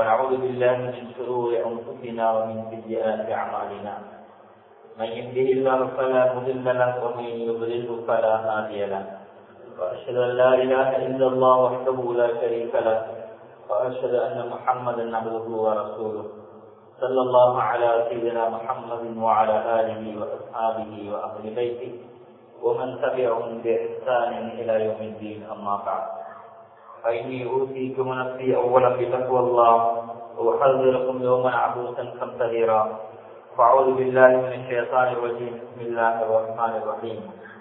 ونعوذ بالله من شرور أنفسنا ومن سيئات أعمالنا من يهده الله فلا مضل له ومن يضلله فلا هادي له وأشهد أن لا إله إلا الله وحده لا شريك له وأشهد أن محمدا عبده ورسوله صلى الله على سيدنا محمد وعلى آله وأصحابه وأهل بيته ومن تبعهم بإحسان إلى يوم الدين أما بعد فإني أوصيكم نفسي أولا بتقوى الله وأحذركم يوما عبوسا قمطريرا فأعوذ بالله من الشيطان الرجيم بسم الله الرحمن الرحيم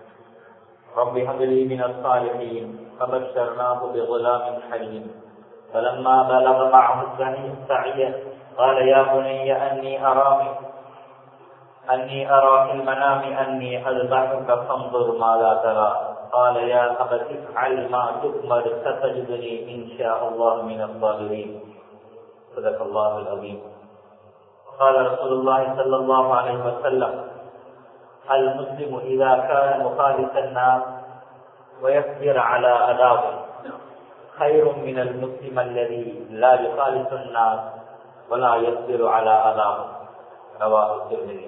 رب هب لي من الصالحين فبشرناه بغلام حليم فلما بلغ معه السعي قال يا بني أني أراني أني أرى في المنام أني أذبحك فانظر ماذا ترى قال يا أبت افعل ما تؤمر ستجدني إن شاء الله من الصابرين صدق الله العظيم قال رسول الله صلى الله عليه وسلم المسلم إذا كان مخالف الناس ويصبر على أذاهم خير من المسلم الذي لا يخالف الناس ولا يصبر على أذاهم رواه الترمذي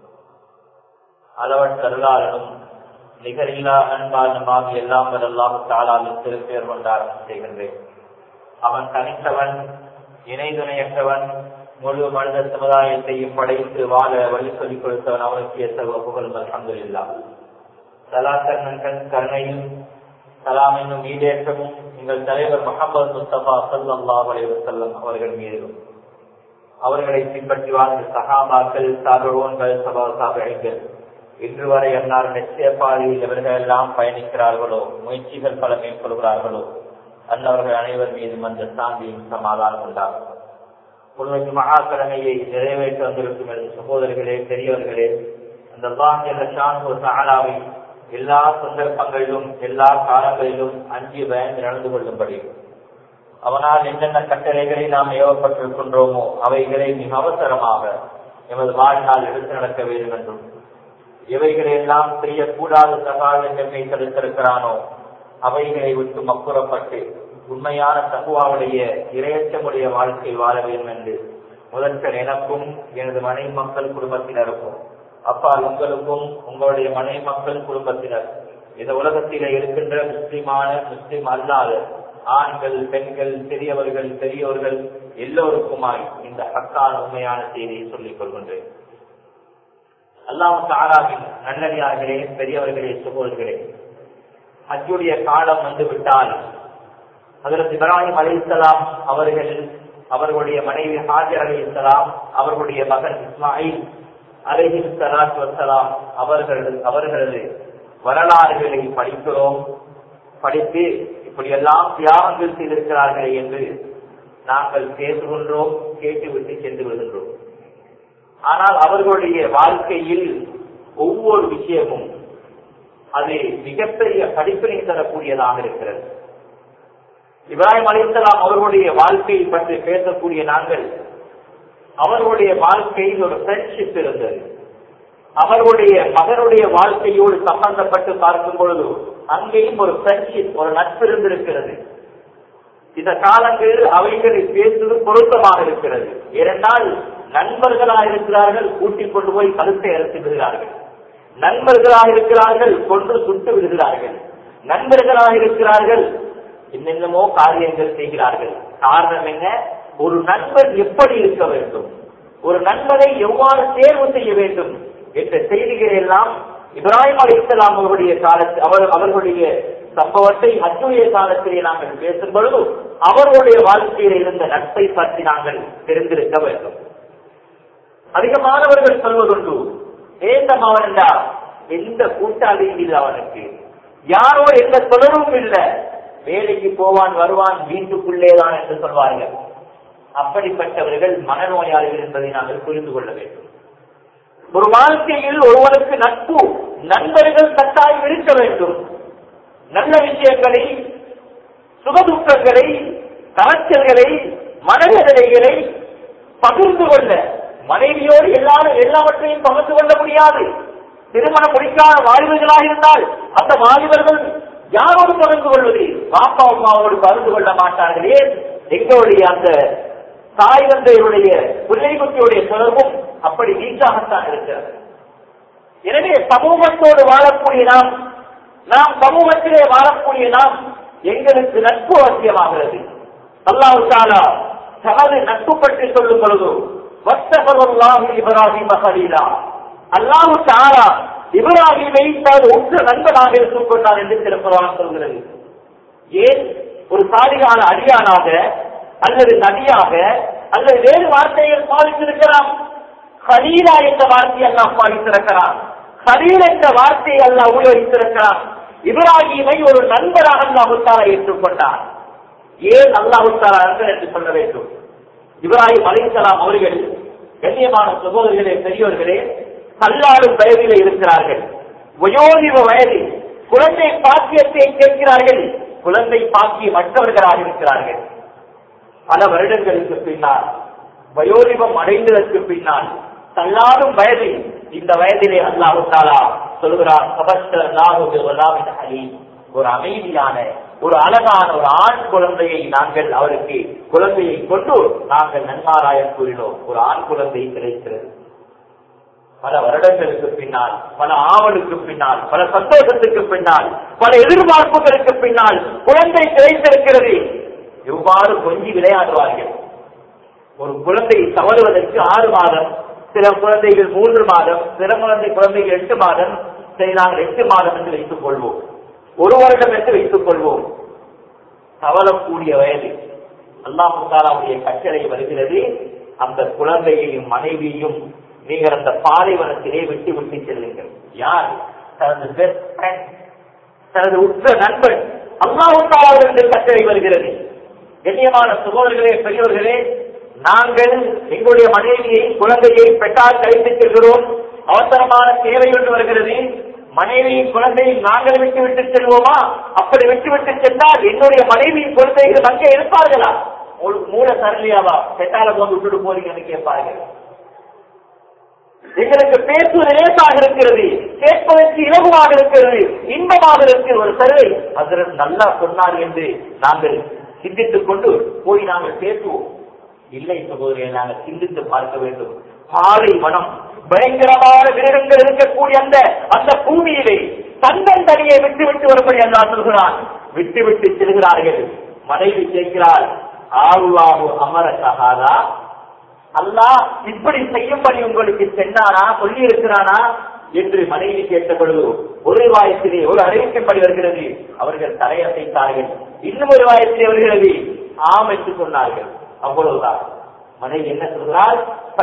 அளவற்ற அருளாளனும் நிகரில்லா அன்பாளனுமாக எல்லாம் வரல்லாஹு தாலாவின் திருப்பெயர் கொண்டாரம் செய்கின்றேன் அவன் தனித்தவன் இணை துணையற்றவன் முழு மனித சமுதாயத்தையும் படைத்து வாழ வழி சொல்லிக் கொடுத்தவன் அவனுக்கு ஏற்ற புகழ் அலமதுல்லா சலாத்தன் கருணையும் சலாம் என்னும் ஈடேற்றமும் எங்கள் தலைவர் முகமது முஸ்தபா சல்லா அலைவசல்லம் அவர்கள் மீதும் அவர்களை பின்பற்றி வாழ்ந்த சகாபாக்கள் சாகவோன்கள் சபா சாபிகள் இன்று வரை அன்னார் நிச்சய பாதையில் எவர்கள் எல்லாம் பயணிக்கிறார்களோ முயற்சிகள் பல மேற்கொள்கிறார்களோ அன்னவர்கள் அனைவர் மீதும் அந்த சாந்தியும் சமாதானம் உண்டாகும் முழுவதும் மகாக்கடமையை நிறைவேற்ற வந்திருக்கும் எனது சகோதரர்களே பெரியவர்களே அந்த சாணாவை எல்லா சந்தர்ப்பங்களிலும் எல்லா காலங்களிலும் அஞ்சி பயந்து நடந்து கொள்ளும்படி அவனால் என்னென்ன கட்டளைகளை நாம் ஏவப்பட்டிருக்கின்றோமோ அவைகளை மிக அவசரமாக எமது வாழ்நாள் எடுத்து நடக்க வேண்டும் என்றும் எவைகளை எல்லாம் செய்யக்கூடாத சகாயம் என்னை தடுத்திருக்கிறானோ அவைகளை விட்டு மக்குறப்பட்டு உண்மையான தகுவாவுடைய இரையச்சமுடைய வாழ்க்கை வாழ வேண்டும் என்று முதற்கன் எனக்கும் எனது மனை மக்கள் குடும்பத்தினருக்கும் அப்பா உங்களுக்கும் உங்களுடைய மனை மக்கள் குடும்பத்தினர் இந்த உலகத்திலே இருக்கின்ற முஸ்லிமான முஸ்லிம் அல்லாத ஆண்கள் பெண்கள் சிறியவர்கள் பெரியோர்கள் எல்லோருக்குமாய் இந்த ஹக்கான உண்மையான செய்தியை சொல்லிக் கொள்கின்றேன் அல்லாம் தாராவின் நல்லடியார்களே பெரியவர்களே சகோதரர்களே அச்சுடைய காலம் வந்து விட்டால் அதற்கு இப்ராஹிம் அலிசலாம் அவர்கள் அவர்களுடைய மனைவி ஹாஜர் அலி இஸ்லாம் அவர்களுடைய மகன் இஸ்மாயில் அலஹி சலாத் வசலாம் அவர்கள் அவர்களது வரலாறுகளை படிக்கிறோம் படித்து இப்படியெல்லாம் தியாகங்கள் செய்திருக்கிறார்களே என்று நாங்கள் பேசுகின்றோம் கேட்டுவிட்டு சென்று விடுகின்றோம் ஆனால் அவர்களுடைய வாழ்க்கையில் ஒவ்வொரு விஷயமும் அது மிகப்பெரிய படிப்பினை தரக்கூடியதாக இருக்கிறது இப்ராஹிம் அலிசலாம் அவர்களுடைய வாழ்க்கையை பற்றி பேசக்கூடிய நாங்கள் அவர்களுடைய வாழ்க்கையில் ஒரு ஃப்ரெண்ட்ஷிப் இருந்தது அவர்களுடைய மகனுடைய வாழ்க்கையோடு சம்பந்தப்பட்டு பார்க்கும் பொழுது அங்கேயும் ஒரு ஃப்ரெண்ட்ஷிப் ஒரு நட்பு இருந்திருக்கிறது இந்த காலங்களில் அவைகளை பேசுவது பொருத்தமாக இருக்கிறது ஏனென்றால் நண்பர்களாக இருக்கிறார்கள் கூட்டிக் கொண்டு போய் கருத்தை அறுத்து விடுகிறார்கள் நண்பர்களாக இருக்கிறார்கள் கொன்று சுட்டு விடுகிறார்கள் நண்பர்களாக இருக்கிறார்கள் என்னென்னமோ காரியங்கள் செய்கிறார்கள் காரணம் என்ன ஒரு நண்பன் எப்படி இருக்க வேண்டும் ஒரு நண்பனை எவ்வாறு தேர்வு செய்ய வேண்டும் என்ற செய்திகள் எல்லாம் இப்ராஹிம் அலி இஸ்லாம் அவருடைய காலத்து அவர் அவர்களுடைய சம்பவத்தை அச்சுடைய காலத்திலே நாங்கள் பேசும் பொழுது அவர்களுடைய வாழ்க்கையில் இருந்த நட்பை பற்றி நாங்கள் தெரிந்திருக்க வேண்டும் அதிகமானவர்கள் சொல்வதுண்டு ஏந்தம் அவன்டா எந்த கூட்டாளியும் இல்லை அவனுக்கு யாரோ எந்த தொடரும் இல்லை வேலைக்கு போவான் வருவான் வீட்டுக்குள்ளேதான் என்று சொல்வார்கள் அப்படிப்பட்டவர்கள் மனநோயாளிகள் என்பதை நாங்கள் புரிந்து கொள்ள வேண்டும் ஒரு வாழ்க்கையில் ஒருவனுக்கு நட்பு நண்பர்கள் கட்டாயம் இருக்க வேண்டும் நல்ல விஷயங்களை சுகதுக்கங்களை கலைச்சல்களை மனநிலைகளை பகிர்ந்து கொள்ள மனைவியோடு எல்லா எல்லாவற்றையும் பகிர்ந்து கொள்ள முடியாது திருமணம் முடிக்காத வாலிபர்களாக இருந்தால் அந்த வாலிபர்கள் யாரோடு பகிர்ந்து கொள்வது பாப்பா அம்மாவோடு பகிர்ந்து கொள்ள மாட்டார்கள் ஏன் எங்களுடைய அந்த தாய் தந்தையுடைய பிள்ளை குட்டியுடைய தொடர்பும் அப்படி வீக்காகத்தான் இருக்கிறது எனவே சமூகத்தோடு வாழக்கூடிய நாம் நாம் சமூகத்திலே வாழக்கூடிய நாம் எங்களுக்கு நட்பு அவசியமாகிறது அல்லாஹு தாலா தனது நட்பு பற்றி சொல்லும் பொழுது வஸ்தகல்லாஹு இப்ராஹிம் ஹலீலா அல்லாஹு தாலா இப்ராஹிமை தனது உற்ற நண்பனாக எடுத்துக் கொண்டார் என்று திருக்குறான் சொல்கிறது ஏன் ஒரு சாதிகால அடியானாக அல்லது நதியாக அல்லது வேறு வார்த்தைகள் பாதித்திருக்கலாம் ஹலீலா என்ற வார்த்தையை அல்லாஹ் பாதித்திருக்கிறான் ஹலீல் என்ற வார்த்தையை அல்லாஹ் உபயோகித்திருக்கிறான் இப்ராஹிமை ஒரு நண்பராக அல்லாஹுத்தாரா ஏற்றுக்கொண்டார் ஏன் அல்லாஹுத்தாரா நண்பர் என்று சொல்ல வேண்டும் இப்ராஹிம் அலிசலாம் அவர்கள் கண்ணியமான சகோதரர்களே பெரியோர்களே கல்லாடும் வயதிலே இருக்கிறார்கள் வயோதிப வயதில் குழந்தை பாக்கியத்தை கேட்கிறார்கள் குழந்தை பாக்கிய மற்றவர்களாக இருக்கிறார்கள் பல வருடங்களுக்கு பின்னால் வயோதிபம் அடைந்ததற்கு பின்னால் தள்ளாடும் வயதில் இந்த வயதிலே அல்லாஹு தாலா சொல்கிறார் ஒரு அமைதியான ஒரு அழகான ஒரு ஆண் குழந்தையை நாங்கள் அவருக்கு குழந்தையை கொண்டு நாங்கள் நன்மாராயம் கூறினோம் ஒரு ஆண் குழந்தை கிடைக்கிறது பல வருடங்களுக்கு பின்னால் பல ஆவலுக்கு பின்னால் பல சந்தோஷத்துக்கு பின்னால் பல எதிர்பார்ப்புகளுக்கு பின்னால் குழந்தை கிடைத்திருக்கிறது எவ்வாறு கொஞ்சி விளையாடுவார்கள் ஒரு குழந்தை தவறுவதற்கு ஆறு மாதம் சில குழந்தைகள் மூன்று மாதம் சில குழந்தை குழந்தைகள் எட்டு மாதம் சரி நாங்கள் எட்டு மாதம் என்று வைத்துக் கொள்வோம் ஒரு வருடம் என்று வைத்துக் கொள்வோம் தவறக்கூடிய வயது அல்லாஹு தாலாவுடைய கட்டளை வருகிறது அந்த குழந்தையையும் மனைவியையும் நீங்கள் அந்த பாலைவனத்திலே விட்டு விட்டு செல்லுங்கள் யார் தனது பெஸ்ட் ஃப்ரெண்ட் தனது உற்ற நண்பன் அல்லாஹு தாலாவிலிருந்து கட்டளை வருகிறது கண்ணியமான சகோதரர்களே பெரியவர்களே நாங்கள் எங்களுடைய மனைவியை குழந்தையை பெற்றால் கழித்து செல்கிறோம் அவசரமான தேவை ஒன்று வருகிறது மனைவியின் குழந்தையை நாங்கள் விட்டு விட்டு செல்வோமா அப்படி விட்டு விட்டு சென்றால் என்னுடைய மனைவியின் குழந்தைகள் அங்கே இருப்பார்களா ஒரு மூல சரளியாவா பெற்றால வந்து விட்டுட்டு போறீங்கன்னு கேட்பார்கள் எங்களுக்கு பேசுவது லேசாக இருக்கிறது கேட்பதற்கு இலகுவாக இருக்கிறது இன்பமாக இருக்கிற ஒரு சருவை அதற்கு நல்லா சொன்னார் என்று நாங்கள் சிந்தித்துக் கொண்டு போய் நாங்கள் பேசுவோம் இல்லை சகோதரியை நாங்கள் சிந்தித்து பார்க்க வேண்டும் பாலை மனம் பயங்கரமான மிருகங்கள் இருக்கக்கூடிய அந்த அந்த பூமியிலே தந்தன் தனியை விட்டு விட்டு வரும்படி அல்லா சொல்கிறான் விட்டு விட்டு செல்கிறார்கள் மனைவி கேட்கிறாள் ஆருவாகு அமர சகாதா அல்லாஹ் இப்படி செய்யும்படி உங்களுக்கு சென்னானா சொல்லி இருக்கிறானா என்று மனைவி கேட்ட பொழுது ஒரு வாயத்திலே ஒரு அறிவிக்கப்படி வருகிறது அவர்கள் தலையசைத்தார்கள் இன்னும் ஒரு வாயத்திலே வருகிறது ஆம் என்று சொன்னார்கள் அவ்வளவுதான் மனைவி என்ன சொல்கிறார்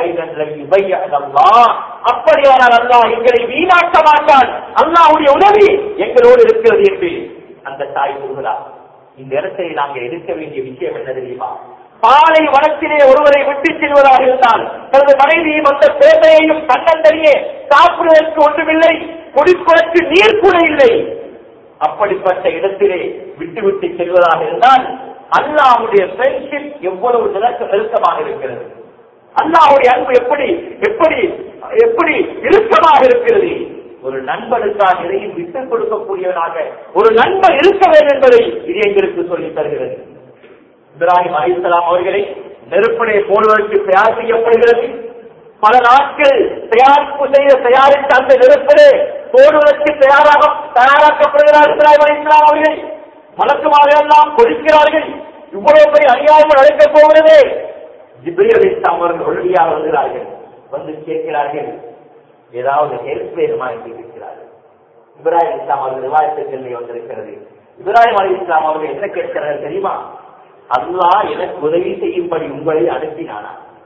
அப்படியானால் அல்லாஹ் எங்களை வீணாக்க மாட்டான் அல்லாஹுடைய உதவி எங்களோடு இருக்கிறது என்று அந்த தாய் சொல்கிறார் இந்த இடத்தை நாங்கள் எடுக்க வேண்டிய விஷயம் என்ன தெரியுமா பாலை வனத்திலே ஒருவரை விட்டு செல்வதாக இருந்தால் தனது மனைவியும் அந்த பேட்டையையும் தன்னந்தனியே சாப்பிடுவதற்கு ஒன்றுமில்லை குடிப்பதற்கு நீர் கூட இல்லை அப்படிப்பட்ட இடத்திலே விட்டு விட்டு செல்வதாக இருந்தால் அல்லாவுடைய ஃப்ரெண்ட்ஷிப் எவ்வளவு நிலக்க நெருக்கமாக இருக்கிறது அல்லாவுடைய அன்பு எப்படி எப்படி எப்படி இறுக்கமாக இருக்கிறது ஒரு நண்பனுக்காக இதையும் விட்டுக் கொடுக்கக்கூடியவனாக ஒரு நண்பன் இருக்க வேண்டும் என்பதை இது எங்களுக்கு சொல்லித் தருகிறது இப்ராஹிம் அலிஸ்லாம் அவர்களை நெருப்பனை போடுவதற்கு தயார் செய்யப்படுகிறது பல நாட்கள் தயாரிப்பு செய்த தயாரித்த அந்த நெருப்பிலே போடுவதற்கு தயாராக தயாராக்கப்படுகிறார் இப்ராஹிம் அலிஸ்லாம் அவர்கள் மலக்குமாக எல்லாம் கொதிக்கிறார்கள் இவ்வளவு பெரிய அநியாயம் நடக்கப் போகிறதே ஜிப்ரி அலிஸ்லாம் அவர்கள் உடனடியாக வருகிறார்கள் வந்து கேட்கிறார்கள் ஏதாவது ஹெல்ப் வேணுமா என்று கேட்கிறார்கள் இப்ராஹிம் இஸ்லாம் அவர்கள் விவாதத்துக்கு வந்திருக்கிறது இப்ராஹிம் அலி இஸ்லாம் அவர்கள் என்ன கேட்கிறார்கள் தெரியுமா அல்லாஹ் எனக்கு உதவி செய்யும்படி உங்களை அனுப்பினானா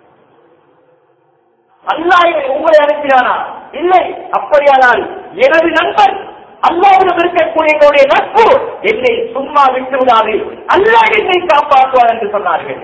அல்லாஹ் உங்களை அனுப்பினானா இல்லை அப்படியானால் எனது நண்பன் அல்லாவிடம் இருக்கக்கூடிய என்னுடைய நட்பு என்னை சும்மா விட்டு விடாது அல்லாஹ் என்னை காப்பாற்றுவார் என்று சொன்னார்கள்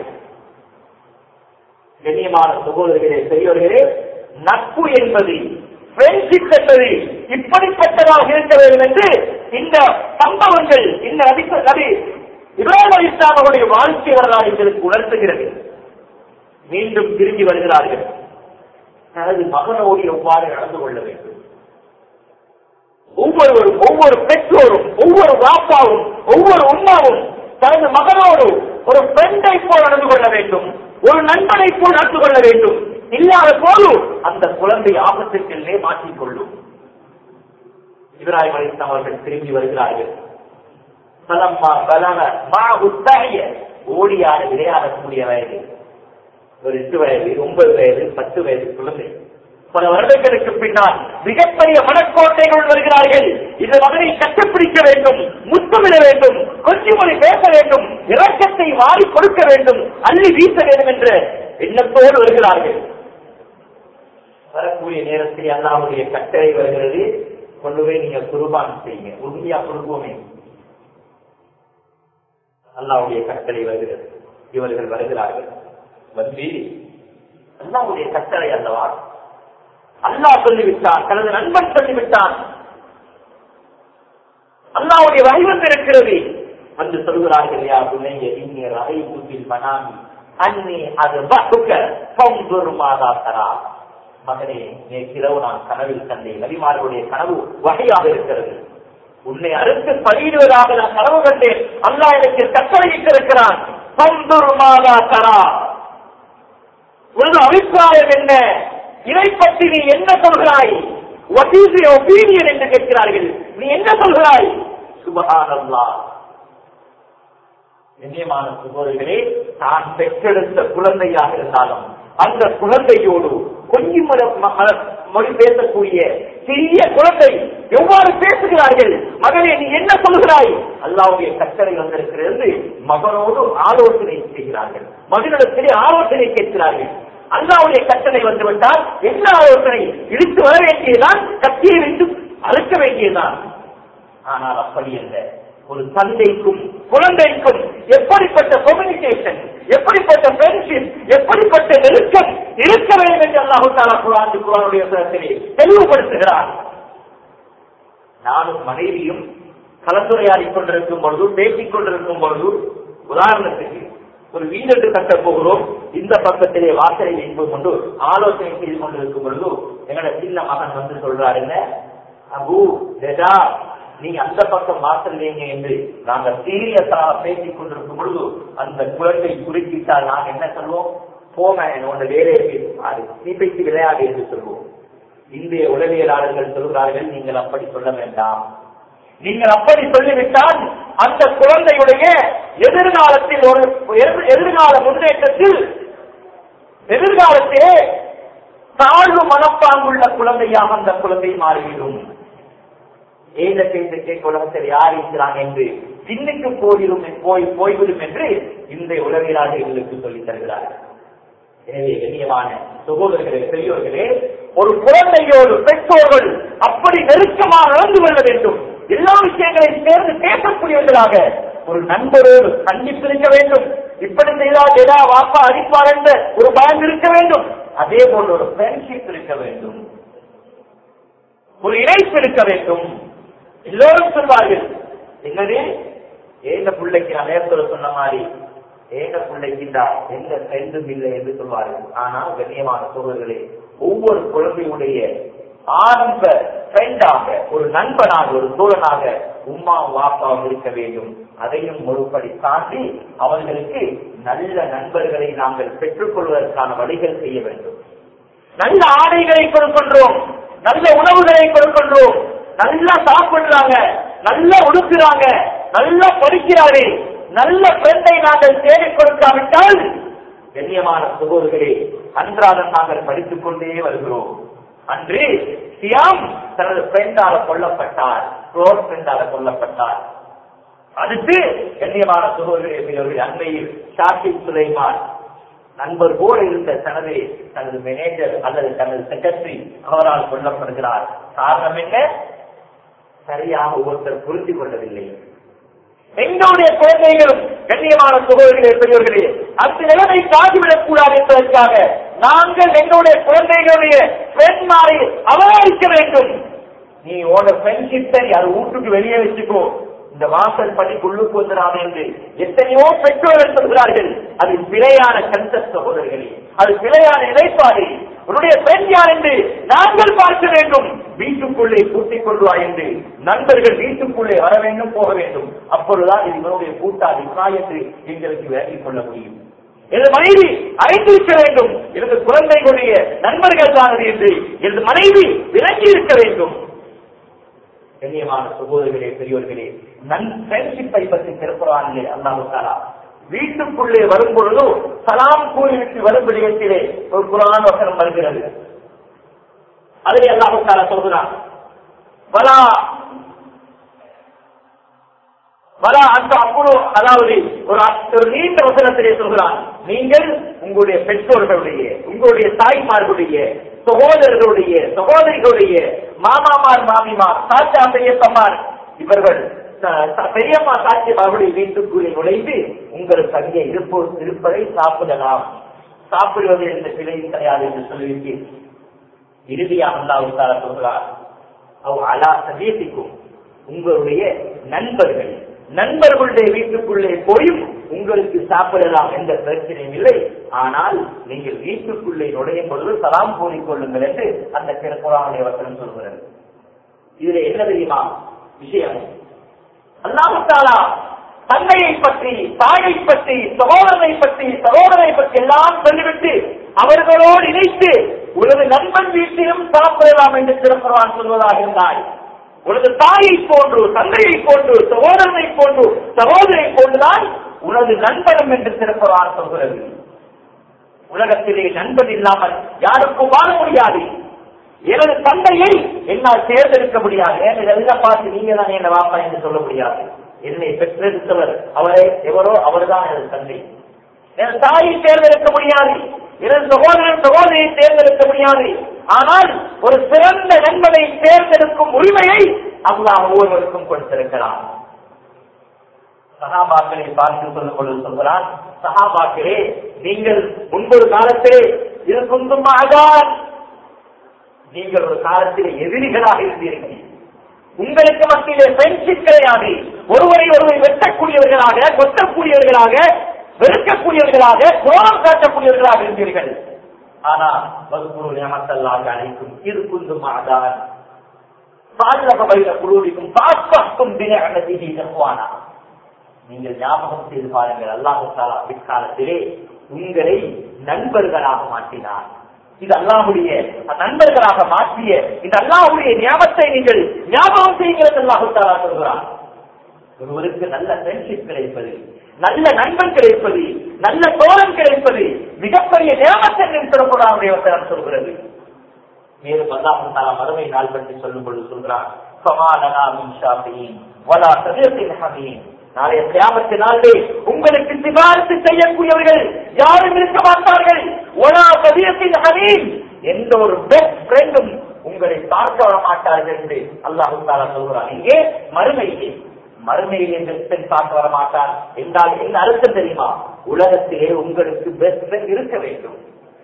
கண்ணியமான சகோதரர்களே பெரியவர்களே நட்பு என்பது ஃப்ரெண்ட்ஷிப் என்பது இப்படிப்பட்டதாக இருக்க வேண்டும் என்று இந்த சம்பவங்கள் இந்த நபி நபி இப்ராஹிம் அலி இஸ்லாம் அவருடைய வாழ்க்கை வரலாறு எங்களுக்கு உணர்த்துகிறது மீண்டும் திரும்பி வருகிறார்கள் தனது மகனோடு எவ்வாறு நடந்து கொள்ள வேண்டும் ஒவ்வொருவரும் ஒவ்வொரு பெற்றோரும் ஒவ்வொரு வாப்பாவும் ஒவ்வொரு உண்ணாவும் தனது மகனோடு ஒரு ஃப்ரெண்டை போல் நடந்து கொள்ள வேண்டும் ஒரு நண்பனை போல் நடந்து கொள்ள வேண்டும் இல்லாத போது அந்த குழந்தை ஆபத்துக்களிலே மாற்றிக்கொள்ளும் இப்ராஹிம் அலிஸ்லாம் அவர்கள் திரும்பி வருகிறார்கள் பலம்மா பலம மா உத்தாய ஓடியாட விளையாடக்கூடிய வயது ஒரு எட்டு வயது ஒன்பது வயது பத்து வயது குழந்தை பல வருடங்களுக்கு பின்னால் மிகப்பெரிய மனக்கோட்டைகள் வருகிறார்கள் இந்த மகனை கட்டுப்பிடிக்க வேண்டும் முத்தமிட வேண்டும் கொஞ்சம் மொழி பேச வேண்டும் இரக்கத்தை வாரி கொடுக்க வேண்டும் அள்ளி வீச வேண்டும் என்ற எண்ணத்தோடு வருகிறார்கள் வரக்கூடிய நேரத்தில் அல்லாவுடைய கட்டளை வருகிறது கொண்டு போய் நீங்க குருபான் செய்யுங்க உண்மையா குடும்பமே அல்லாவுடைய கட்டளை வருகிறது இவர்கள் வருகிறார்கள் வந்து அல்லாவுடைய கட்டளை அல்லவா அல்லாஹ் சொல்லிவிட்டான் தனது நண்பன் சொல்லிவிட்டான் அல்லாவுடைய வகை வந்திருக்கிறது வந்து சொல்கிறார்கள் யா புனைய இன்னி ரஹைதுபில் மனாமி அன்னி அது பகுக்க பங்குர் மாதா தரா மகனே நேற்றிரவு நான் கனவில் கண்டேன் நபிமார்களுடைய கனவு வகையாக இருக்கிறது உன்னை அறுத்து பலியிடுவதாக நான் கனவு கண்டேன் அல்லாஹ் எனக்கு கட்டளையிட்டிருக்கிறான் பங்குர் மாதா தரா உனது அபிப்பிராயம் என்ன இதை பற்றி நீ என்ன சொல்கிறாய் வாட் இஸ் ஒப்பீனியன் என்று கேட்கிறார்கள் நீ என்ன சொல்கிறாய் சுபகானல்லா கண்ணியமான சகோதரிகளே தான் பெற்றெடுத்த குழந்தையாக இருந்தாலும் அந்த குழந்தையோடு கொஞ்சம் மொழி பேசக்கூடிய சிறிய குழந்தை எவ்வாறு பேசுகிறார்கள் மகனே நீ என்ன சொல்கிறாய் அல்லாவுடைய கட்டளை வந்திருக்கிறது மகனோடு ஆலோசனை செய்கிறார்கள் மகனிடத்திலே ஆலோசனை கேட்கிறார்கள் அல்லாவுடைய கட்டளை வந்துவிட்டால் என்ன ஆலோசனை இழுத்து வர வேண்டியதுதான் கத்தியை வைத்து அறுக்க வேண்டியதுதான் ஆனால் அப்படி அல்ல ஒரு தந்தைக்கும் குழந்தைக்கும் எப்படிப்பட்ட கம்யூனிகேஷன் எப்படிப்பட்ட ஃப்ரெண்ட்ஷிப் எப்படிப்பட்ட நெருக்கம் இருக்க வேண்டும் என்று அல்லாஹு தாலா குரான் குரானுடைய சிறப்பிலே தெளிவுபடுத்துகிறார் நானும் மனைவியும் கலந்துரையாடிக் கொண்டிருக்கும் பொழுது பேசிக் கொண்டிருக்கும் பொழுது உதாரணத்துக்கு ஒரு வீடு கட்ட போகிறோம் இந்த பக்கத்திலே வாசலை வைப்பது கொண்டு ஆலோசனை செய்து கொண்டிருக்கும் பொழுது எங்களோட சின்ன மகன் வந்து சொல்றாருங்க அபு டெடா நீங்க அந்த பக்கம் வாசல் வைங்க என்று நாங்க சீரியஸாக பேசிக் கொண்டிருக்கும் பொழுது அந்த குழந்தை குறுக்கிட்டால் நாங்க என்ன சொல்வோம் போங்க என்னோட வேலையை பேசுவாரு நீ பேசி விளையாடு என்று சொல்வோம் இந்திய உளவியலாளர்கள் சொல்கிறார்கள் நீங்கள் அப்படி சொல்ல வேண்டாம் நீங்கள் அப்படி சொல்லிவிட்டால் அந்த குழந்தையுடைய எதிர்காலத்தில் ஒரு எதிர்- எதிர்கால முன்னேற்றத்தில் எதிர்காலத்திலே தாழ்வு மனப்பாங்குள்ள குழந்தையாக அந்த குழந்தை மாறிவிடும் ஏத பேச கேட்க உலகத்தில் யார் இருக்கிறாங்க என்று பின்னுக்கு போயிடும் போய் போய்விடும் என்று இந்த உளவியலாளர் எங்களுக்கு சொல்லித் தருகிறார்கள் எனவே கண்ணியமான சகோதரர்களே பெரியோர்களே ஒரு குழந்தையோடு பெற்றோர்கள் அப்படி நெருக்கமாக நடந்து கொள்ள வேண்டும் எல்லா விஷயங்களையும் சேர்ந்து பேசக்கூடியவர்களாக ஒரு நண்பரோடு கண்டிப்பு இருக்க வேண்டும் இப்படி செய்தால் ஏதா வாப்பா அடிப்பார் என்ற ஒரு பயம் இருக்க வேண்டும் அதே போல் ஒரு ஃப்ரெண்ட்ஷிப் இருக்க வேண்டும் ஒரு இணைப்பு இருக்க வேண்டும் எல்லோரும் சொல்வார்கள் என்னது ஏந்த பிள்ளைக்கு நான் நேரத்தில் சொன்ன மாதிரி ஏந்த பிள்ளைக்கு எந்த ஃப்ரெண்டும் இல்லை என்று சொல்வார்கள் ஆனால் கண்ணியமான சோழர்களே ஒவ்வொரு குழந்தையுடைய ஆரம்ப ஃப்ரெண்டாக ஒரு நண்பனாக ஒரு தோழனாக உம்மா வாப்பாவும் இருக்க வேண்டும் அதையும் ஒருபடி தாண்டி அவர்களுக்கு நல்ல நண்பர்களை நாங்கள் பெற்றுக்கொள்வதற்கான வழிகள் செய்ய வேண்டும் நல்ல ஆடைகளை கொடுக்கின்றோம் நல்ல உணவுகளை கொடுக்கின்றோம் நல்லா சாப்பிடுறாங்க நல்லா உடுக்குறாங்க நல்லா படிக்கிறார்கள் நல்ல ஃப்ரெண்டை நாங்கள் தேடிக் கொடுக்காவிட்டால் கண்ணியமான சகோதரர்களே அன்றாடம் நாங்கள் படித்துக் கொண்டே வருகிறோம் அன்று சியாம் தனது ஃப்ரெண்டால கொல்லப்பட்டார் க்ளோஸ் ஃப்ரெண்டால கொல்லப்பட்டார் அடுத்து கண்ணியமான சகோதரர்கள் அண்மையில் ஷாக்கி சுலைமான் நண்பர் போல இருந்த தனது தனது மேனேஜர் அல்லது தனது செக்ரட்டரி அவரால் கொல்லப்படுகிறார் காரணம் என்ன சரியாக ஒருத்தர் புரிந்து கொள்ளவில்லை எங்களுடைய குழந்தைகளும் கண்ணியமான சகோதரர்களே பெரியவர்களே அந்த நிலைமை காட்டிவிடக் கூடாது என்பதற்காக நாங்கள் எங்களுடைய குழந்தைகளுடைய பெண்மாரை அவதானிக்க வேண்டும் நீ உன்னோட ஃப்ரெண்ட்ஷிப்பை அது வீட்டுக்கு வெளியே வச்சுக்கோ இந்த வாசல் பணிக்கு உள்ளுக்கு வந்துடாது என்று எத்தனையோ பெற்றோர்கள் சொல்கிறார்கள் அது பிழையான கந்த சகோதரர்களே அது பிழையான நிலைப்பாடு உன்னுடைய பெண் யார் என்று நாங்கள் பார்க்க வேண்டும் வீட்டுக்குள்ளே கூட்டிக் கொள்வா என்று நண்பர்கள் வீட்டுக்குள்ளே வர வேண்டும் போக வேண்டும் அப்பொழுதுதான் இது இவனுடைய கூட்டாளி என்று எங்களுக்கு விலகிக் கொள்ள முடியும் எனது மனைவி அறிந்திருக்க வேண்டும் எனது குழந்தைகளுடைய நண்பர்கள் தானது என்று எனது மனைவி விளங்கி இருக்க வேண்டும் கண்ணியமான சகோதரர்களே பெரியோர்களே நன் ஃப்ரெண்ட்ஷிப்பை பற்றி திருப்புறானிலே அல்லாஹு தாலா வீட்டுக்குள்ளே வரும் பொழுதோ சலாம் கூறிவிட்டு வரும் விடயத்திலே ஒரு குரான் வசனம் வருகிறது அதிலே அல்லாஹு தாலா சொல்கிறான் வலா வலா அந்த அப்புறோ அதாவது ஒரு ஒரு நீண்ட வசனத்திலே சொல்கிறான் நீங்கள் உங்களுடைய பெற்றோர்களுடைய உங்களுடைய தாய்மார்களுடைய சகோதரர்களுடைய சகோதரிகளுடைய மாமாமார் மாமிமார் சாச்சா பெரியப்பமார் இவர்கள் ச- ச- பெரியம்மா சாட்சி அவருடைய வீட்டுக்குள்ளே நுழைந்து உங்கள் தங்கிய இருப்போ இருப்பதை சாப்பிடலாம் சாப்பிடுவது என்ற பிழையும் கிடையாது என்று சொல்லிவிட்டு இறுதியாக அல்லாஹ் தாலா சொல்கிறார் அவ் அலா சதீசிக்கும் உங்களுடைய நண்பர்கள் நண்பர்களுடைய வீட்டுக்குள்ளே போயும் உங்களுக்கு சாப்பிடலாம் என்ற பிரச்சனையும் இல்லை ஆனால் நீங்கள் வீட்டுக்குள்ளே நுழையும் பொழுது சலாம் கூறிக்கொள்ளுங்கள் என்று அந்த திருக்குறானுடைய வசனம் சொல்கிறது இதுல என்ன தெரியுமா விஷயம் அல்லாஹாலா தந்தையை பற்றி தாயை பற்றி சகோதரனை பற்றி சகோதரனை பற்றி எல்லாம் சொல்லிவிட்டு அவர்களோடு இணைத்து உனது நண்பன் வீட்டிலும் சாப்பிடலாம் என்று திருக்குறான் சொல்வதாக இருந்தாய் உனது தாயை போன்று தந்தையை போன்று சகோதரனை போன்று சகோதரை போன்றுதான் உனது நண்பனும் என்று திருக்குறான் சொல்கிறது உலகத்திலே நண்பன் இல்லாமல் யாருக்கும் வாழ முடியாது எனது தந்தையை என்னால் தேர்ந்தெடுக்க முடியாது ஏன் இதெல்லாம் பார்த்து நீங்க தான் என்ன வாப்பா என்று சொல்ல முடியாது என்னை பெற்றெடுத்தவர் அவரை எவரோ அவர்தான் எனது தந்தை எனது தாயை தேர்ந்தெடுக்க முடியாது எனது சகோதரன் சகோதரியை தேர்ந்தெடுக்க முடியாது ஆனால் ஒரு சிறந்த நண்பனை தேர்ந்தெடுக்கும் உரிமையை அல்லாஹ் ஒவ்வொருவருக்கும் கொடுத்திருக்கிறான் சகாபாக்களை பார்த்து சொல்லும் பொழுது சொல்கிறான் சகாபாக்களே நீங்கள் முன்பொரு காலத்திலே இருக்கும் அதான் நீங்கள் ஒரு காலத்திலே எதிரிகளாக இருந்தீர்கள் உங்களுக்கு மத்தியிலே ஃப்ரெண்ட்ஷிப் கிடையாது ஒருவரை ஒருவர் வெட்டக்கூடியவர்களாக கொத்தக்கூடியவர்களாக வெறுக்கக்கூடியவர்களாக கோபம் காட்டக்கூடியவர்களாக இருந்தீர்கள் ஆனா வகுப்புரு நியமத்தல்லாக அழைக்கும் இது குந்தும் ஆதான் பாதுகாப்பு பயிர குழுவிக்கும் பாஸ்பாக்கும் தின அனதிகி நகுவானா நீங்கள் ஞாபகம் செய்து பாருங்கள் அல்லாஹு தாலா பிற்காலத்திலே உங்களை நண்பர்களாக மாற்றினார் இது அல்லாஹுடைய நண்பர்களாக மாற்றிய இந்த அல்லாஹுடைய ஞாபகத்தை நீங்கள் ஞாபகம் செய்யுங்கள் என்று அல்லாஹு தாலா சொல்கிறார் ஒருவருக்கு நல்ல ஃப்ரெண்ட்ஷிப் கிடைப்பது நல்ல நண்பன் கிடைப்பது நல்ல தோழன் கிடைப்பது மிகப்பெரிய ஞாபகத்தை நிறுத்தப்படாவுடைய வசனம் சொல்கிறது மேலும் அல்லாஹு தாலா மறுமை நாள் பற்றி சொல்லும் பொழுது சொல்கிறார் சமாலனா மின் ஷாஃபியின் வலா சதீரத்தின் ஹமீன் நாளைய தியாமத்து நாளிலே உங்களுக்கு சிபாரிசு செய்யக்கூடியவர்கள் யாரும் இருக்க மாட்டார்கள் ஒலா சதீரத்தின் ஹமீன் எந்த ஒரு பெஸ்ட் ஃப்ரெண்டும் உங்களை பார்க்க வர மாட்டார்கள் என்று அல்லாஹு தாலா சொல்கிறார் இங்கே மறுமையிலே மறுமையில் என்று பெண் பார்க்க வர மாட்டார் என்றால் என்ன அர்த்தம் தெரியுமா உலகத்திலே உங்களுக்கு பெஸ்ட் ஃப்ரெண்ட் இருக்க வேண்டும்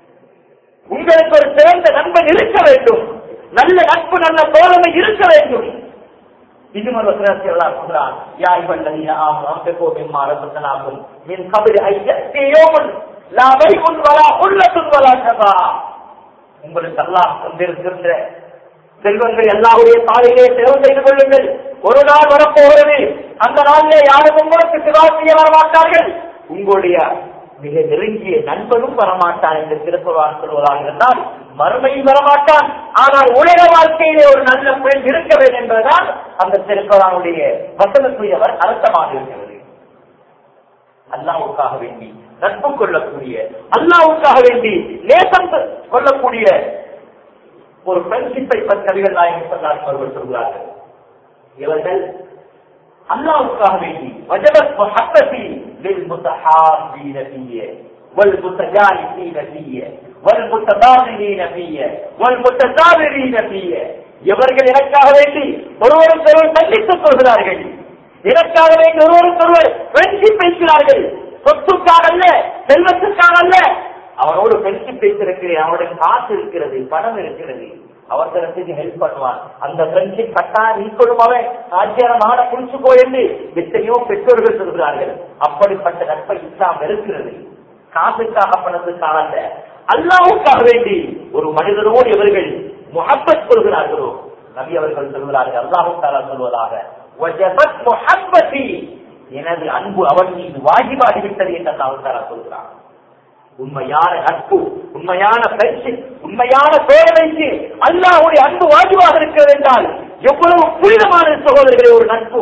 உங்களுக்கு ஒரு சிறந்த நண்பன் இருக்க வேண்டும் நல்ல நட்பு நல்ல தோழமை இருக்க வேண்டும் இன்னும் ஒரு வசனத்தில் அல்லாஹ் சொல்றான் யா ஐவல்லதீன ஆமனு அன்ஃபிகூ மிம்மா ரஸக்னாக்கும் மின் கப்லி அன் யஅதி யௌமுன் லா பைஉன் வலா குல்லத்துன் வலா ஷஃபா உங்களுக்கு அல்லாஹ் தந்திருக்கின்ற செல்வங்கள் எல்லாருடைய பாதையிலே தேர்வு செய்து கொள்ளுங்கள் ஒரு நாள் வரப்போகிறது அந்த நாளிலே யாரும் உங்களுக்கு சிவா செய்ய வரமாட்டார்கள் உங்களுடைய மிக நெருங்கிய நண்பனும் வரமாட்டான் என்று திருக்குறான் சொல்வதாக இருந்தால் மறுமையில் வரமாட்டான் ஆனால் உலக வாழ்க்கையிலே ஒரு நல்ல பெண் இருக்க வேண்டும் என்பதுதான் அந்த திருக்குறானுடைய வசனத்துடையவர் அர்த்தமாக இருக்கிறது அல்லாவுக்காக வேண்டி நட்பு கொள்ளக்கூடிய அல்லாவுக்காக வேண்டி நேசம் கொள்ளக்கூடிய ஒரு ஃப்ரெண்ட்ஷிப்பை பற்றி கவிகள் நாயகம் சொன்னார் அவர்கள் சொல்கிறார்கள் இவர்கள் அல்லாவுக்காக வேண்டி வஜபத் முஹப்பதி للمتحابين فيه والمتجالسين فيه والمتبادلين فيه والمتزاورين فيه இவர்கள் எனக்காக வேண்டி ஒருவருக்கு ஒருவர் சந்தித்துக் கொள்கிறார்கள் எனக்காக வேண்டி ஒருவருக்கு ஒருவர் ஃப்ரெண்ட்ஷிப் வைக்கிறார்கள் சொத்துக்காக அல்ல செல்வத்துக்காக அல்ல அவனோடு ஃப்ரெண்ட்ஷிப் வைத்திருக்கிறேன் அவனுடைய காசு இருக்கிறது பணம் இருக்கிறது அவசரத்துக்கு ஹெல்ப் பண்ணுவான் அந்த ஃப்ரெண்ட்ஷிப் கட்டா நீக்கொள்ளும் அவன் ஆச்சரியமான குளிச்சுக்கோ என்று எத்தனையோ பெற்றோர்கள் சொல்கிறார்கள் அப்படிப்பட்ட நட்பை இஸ்லாம் இருக்கிறது காசுக்காக பணத்துக்காக அல்ல அல்லாவுக்காக வேண்டி ஒரு மனிதனோடு இவர்கள் முகப்பத் கொள்கிறார்களோ நபி அவர்கள் சொல்கிறார்கள் அல்லாஹுக்காக சொல்வதாக "வஜபத் முஹப்பதி", எனது அன்பு அவன் மீது வாஜிபாகிவிட்டது என்று அல்லாஹுக்காக சொல்கிறான் உண்மையான நட்பு உண்மையான பயிற்சி உண்மையான தோழமைக்கு அல்லாஹ்வுடைய அன்பு வாஜிவாக இருக்கிறது என்றால் எவ்வளவு புனிதமான சகோதரர்களே ஒரு நட்பு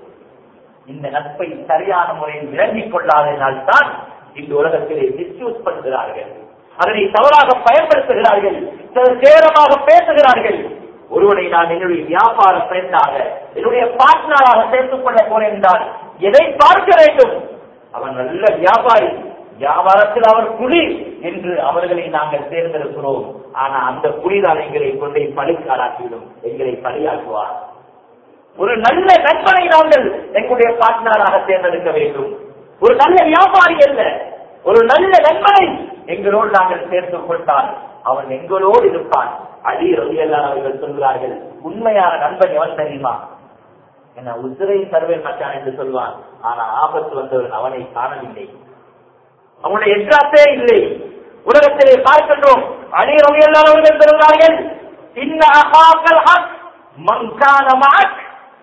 இந்த நட்பை சரியான முறையில் விளங்கிக் கொள்ளாததினால் தான் இந்த உலகத்திலே மிஸ்யூஸ் பண்ணுகிறார்கள் அதனை தவறாக பயன்படுத்துகிறார்கள் சேரமாக பேசுகிறார்கள் ஒருவனை நான் என்னுடைய வியாபார ஃப்ரெண்டாக என்னுடைய பார்ட்னராக சேர்த்துக் கொள்ள போறேன் என்றால் எதை பார்க்க வேண்டும் அவன் நல்ல வியாபாரி வியாபாரத்தில் அவர் குடி என்று அவர்களை நாங்கள் தேர்ந்தெடுக்கிறோம் ஆனா அந்த குடிதான் எங்களை கொண்டே பழிக்காராக்கிவிடும் எங்களை பழியாக்குவார் ஒரு நல்ல நண்பனை நாங்கள் எங்களுடைய பார்ட்னராக தேர்ந்தெடுக்க வேண்டும் ஒரு நல்ல வியாபாரி அல்ல ஒரு நல்ல நண்பனை எங்களோடு நாங்கள் சேர்த்துக் கொண்டால் அவன் எங்களோடு இருப்பான் அடி ரவியெல்லாம் அவர்கள் சொல்கிறார்கள் உண்மையான நண்பன் எவன் தெரியுமா என்ன உதிரை தருவேன் மச்சான் என்று சொல்வான் ஆனா ஆபத்து வந்தவன் அவனை காணவில்லை அவனுடைய எதிராத்தே இல்லை உலகத்திலே பார்க்கின்றோம் அடி ரவியெல்லாம் அவர்கள் சொல்கிறார்கள் இன்ன அகாக்கள் ஹக் மங்கான மாக்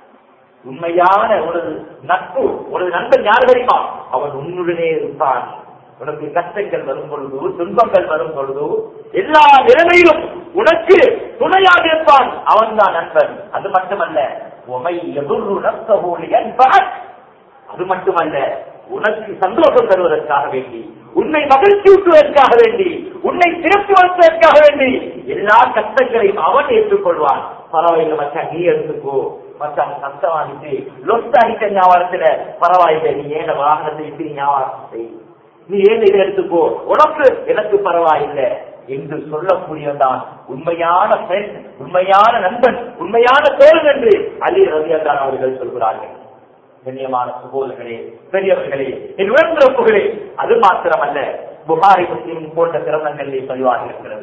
உண்மையான ஒரு நட்பு ஒரு நண்பன் யார் தெரியுமா அவன் உன்னுடனே இருப்பான் உனக்கு கஷ்டங்கள் வரும் பொழுது துன்பங்கள் வரும் பொழுது எல்லா நிலைமையிலும் உனக்கு துணையாக இருப்பான் அவன் தான் நண்பன் அது மட்டுமல்ல உமை எதிர்வு நஷ்டகோலி என்பான் அது மட்டுமல்ல உனக்கு சந்தோஷம் தருவதற்காக வேண்டி உன்னை மகிழ்ச்சி ஊட்டுவதற்காக வேண்டி உன்னை திருப்பி வைப்பதற்காக வேண்டி எல்லா கஷ்டங்களையும் அவன் ஏற்றுக்கொள்வான் பரவாயில்லை மச்சான் நீ எடுத்துக்கோ மச்சான் கஷ்டமாகிட்டு லொஸ்ட் ஆகிட்ட ஞாபகத்துல பரவாயில்லை நீ ஏன் வாகனத்தை இப்படி ஞாபகம் செய் நீ ஏன் இதை எடுத்துக்கோ உனக்கு எனக்கு பரவாயில்லை என்று சொல்லக்கூடியவன்தான் உண்மையான பெண் உண்மையான நண்பன் உண்மையான தோழன் என்று அலி ரவியந்தான் அவர்கள் சொல்கிறார்கள் கண்ணியமான சகோதரர்களே பெரியவர்களே என் உயர்ந்திருப்புகளே அது மாத்திரமல்ல புகாரி முஸ்லிம் போன்ற சிரமங்களிலே பதிவாக இருக்கிறது